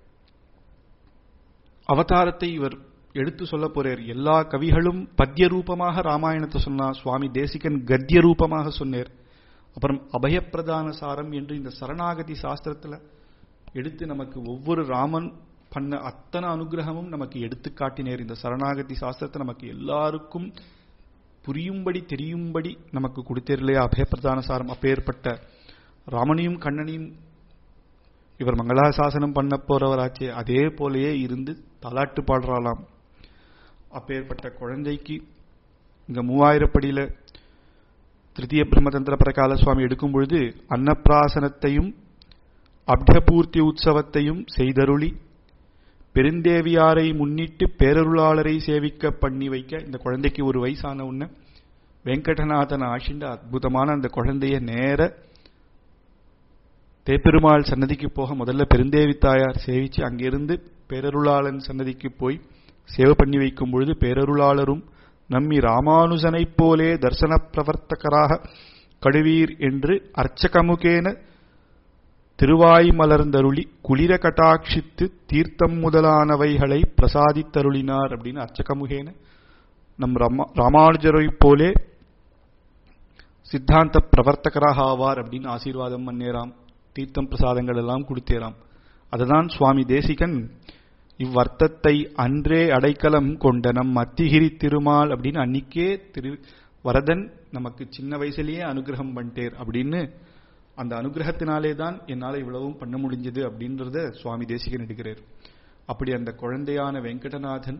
A: அவதாரத்தை இவர் எடுத்து சொல்ல போறார் எல்லா கவிகளும் பத்திய ரூபமாக ராமாயணத்தை சொன்னா சுவாமி தேசிகன் கத்திய ரூபமாக சொன்னார் அப்புறம் அபயப்பிரதான சாரம் என்று இந்த சரணாகதி சாஸ்திரத்துல எடுத்து நமக்கு ஒவ்வொரு ராமன் பண்ண அத்தனை அனுகிரகமும் நமக்கு எடுத்து காட்டினேர் இந்த சரணாகதி சாஸ்திரத்தை நமக்கு எல்லாருக்கும் புரியும்படி தெரியும்படி நமக்கு கொடுத்தேர்லையா அபயப்பிரதான சாரம் அப்பேற்பட்ட ராமனையும் கண்ணனையும் இவர் மங்களாசாசனம் பண்ண போறவராச்சே அதே போலயே இருந்து தலாட்டு பாடுறாளாம் அப்பேற்பட்ட குழந்தைக்கு இங்க மூவாயிரப்படியில திருத்திய பிரம்மதந்திர பிரகால சுவாமி எடுக்கும் பொழுது அன்னப்பிராசனத்தையும் அப்டபூர்த்தி உற்சவத்தையும் செய்தருளி பெருந்தேவியாரை முன்னிட்டு பேரருளாளரை சேவிக்க பண்ணி வைக்க இந்த குழந்தைக்கு ஒரு வயசான உன்ன வெங்கடநாதன் ஆஷிண்ட அற்புதமான அந்த குழந்தைய நேர தேப்பெருமாள் சன்னதிக்கு போக முதல்ல பெருந்தேவி தாயார் சேவிச்சு அங்கிருந்து பேரருளாளன் சன்னதிக்கு போய் சேவை பண்ணி வைக்கும் பொழுது பேரருளாளரும் நம்மி ராமானுஜனைப் போலே தர்சன பிரவர்த்தகராக கடுவீர் என்று அர்ச்சகமுகேன திருவாய் மலர்ந்தருளி குளிர கட்டாட்சித்து தீர்த்தம் முதலானவைகளை பிரசாதித்தருளினார் அப்படின்னு அர்ச்சகமுகேன நம் ராமானுஜரை போலே சித்தாந்த பிரவர்த்தகராக ஆவார் அப்படின்னு ஆசீர்வாதம் பண்ணேராம் தீர்த்தம் பிரசாதங்கள் எல்லாம் கொடுத்தேராம் அதுதான் சுவாமி தேசிகன் இவ்வர்த்தத்தை அன்றே அடைக்கலம் கொண்ட நம் அத்திகிரி திருமால் அப்படின்னு அன்னிக்கே திரு வரதன் நமக்கு சின்ன வயசுலயே அனுகிரகம் பண்ணிட்டேர் அப்படின்னு அந்த அனுகிரகத்தினாலே தான் என்னால் இவ்வளவும் பண்ண முடிஞ்சது அப்படின்றத சுவாமி தேசிகன் எடுக்கிறார் அப்படி அந்த குழந்தையான வெங்கடநாதன்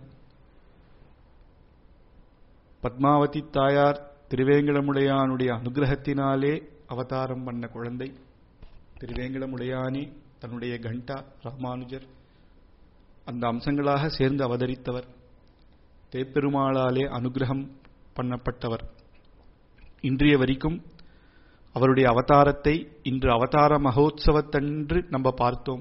A: பத்மாவதி தாயார் திருவேங்கடமுடையானுடைய அனுகிரகத்தினாலே அவதாரம் பண்ண குழந்தை திருவேங்கடமுடையானே தன்னுடைய கண்டா ராமானுஜர் அந்த அம்சங்களாக சேர்ந்து அவதரித்தவர் தேப்பெருமாளாலே அனுகிரகம் பண்ணப்பட்டவர் இன்றைய வரைக்கும் அவருடைய அவதாரத்தை இன்று அவதார மகோத்சவத்தன்று நம்ம பார்த்தோம்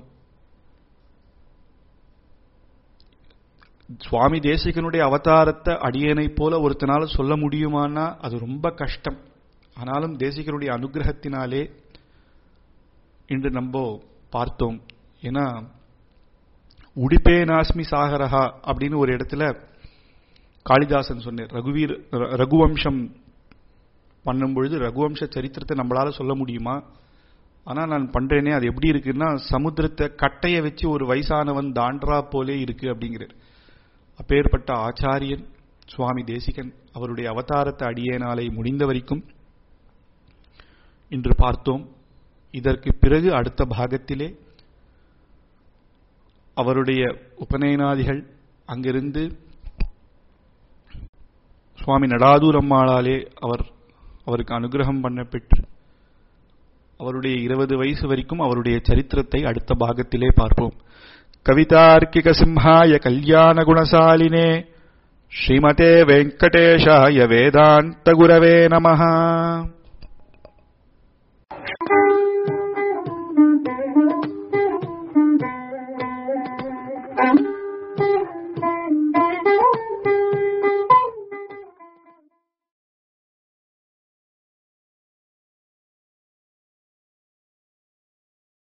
A: சுவாமி தேசிகனுடைய அவதாரத்தை அடியனை போல ஒருத்தனால சொல்ல முடியுமானா அது ரொம்ப கஷ்டம் ஆனாலும் தேசிகனுடைய அனுகிரகத்தினாலே இன்று நம்ம பார்த்தோம் ஏன்னா உடிப்பே நாஸ்மி சாகரஹா அப்படின்னு ஒரு இடத்துல காளிதாசன் சொன்னார் ரகுவீர் ரகுவம்சம் பண்ணும் பொழுது ரகுவம்ச சரித்திரத்தை நம்மளால சொல்ல முடியுமா ஆனா நான் பண்றேனே அது எப்படி இருக்குன்னா சமுத்திரத்தை கட்டைய வச்சு ஒரு வயசானவன் தாண்டரா போலே இருக்கு அப்படிங்கிறார் அப்பேற்பட்ட ஆச்சாரியன் சுவாமி தேசிகன் அவருடைய அவதாரத்தை அடியேனாலை முடிந்த வரைக்கும் இன்று பார்த்தோம் இதற்கு பிறகு அடுத்த பாகத்திலே அவருடைய உபநயனாதிகள் அங்கிருந்து சுவாமி நடாதூர் அம்மாளாலே அவர் அவருக்கு அனுகிரகம் பண்ண பெற்று அவருடைய இருபது வயசு வரைக்கும் அவருடைய சரித்திரத்தை அடுத்த பாகத்திலே பார்ப்போம் கவிதார்க்கிக சிம்ஹாய கல்யாண குணசாலினே ஸ்ரீமதே வெங்கடேஷாய வேதாந்த குரவே நமஹா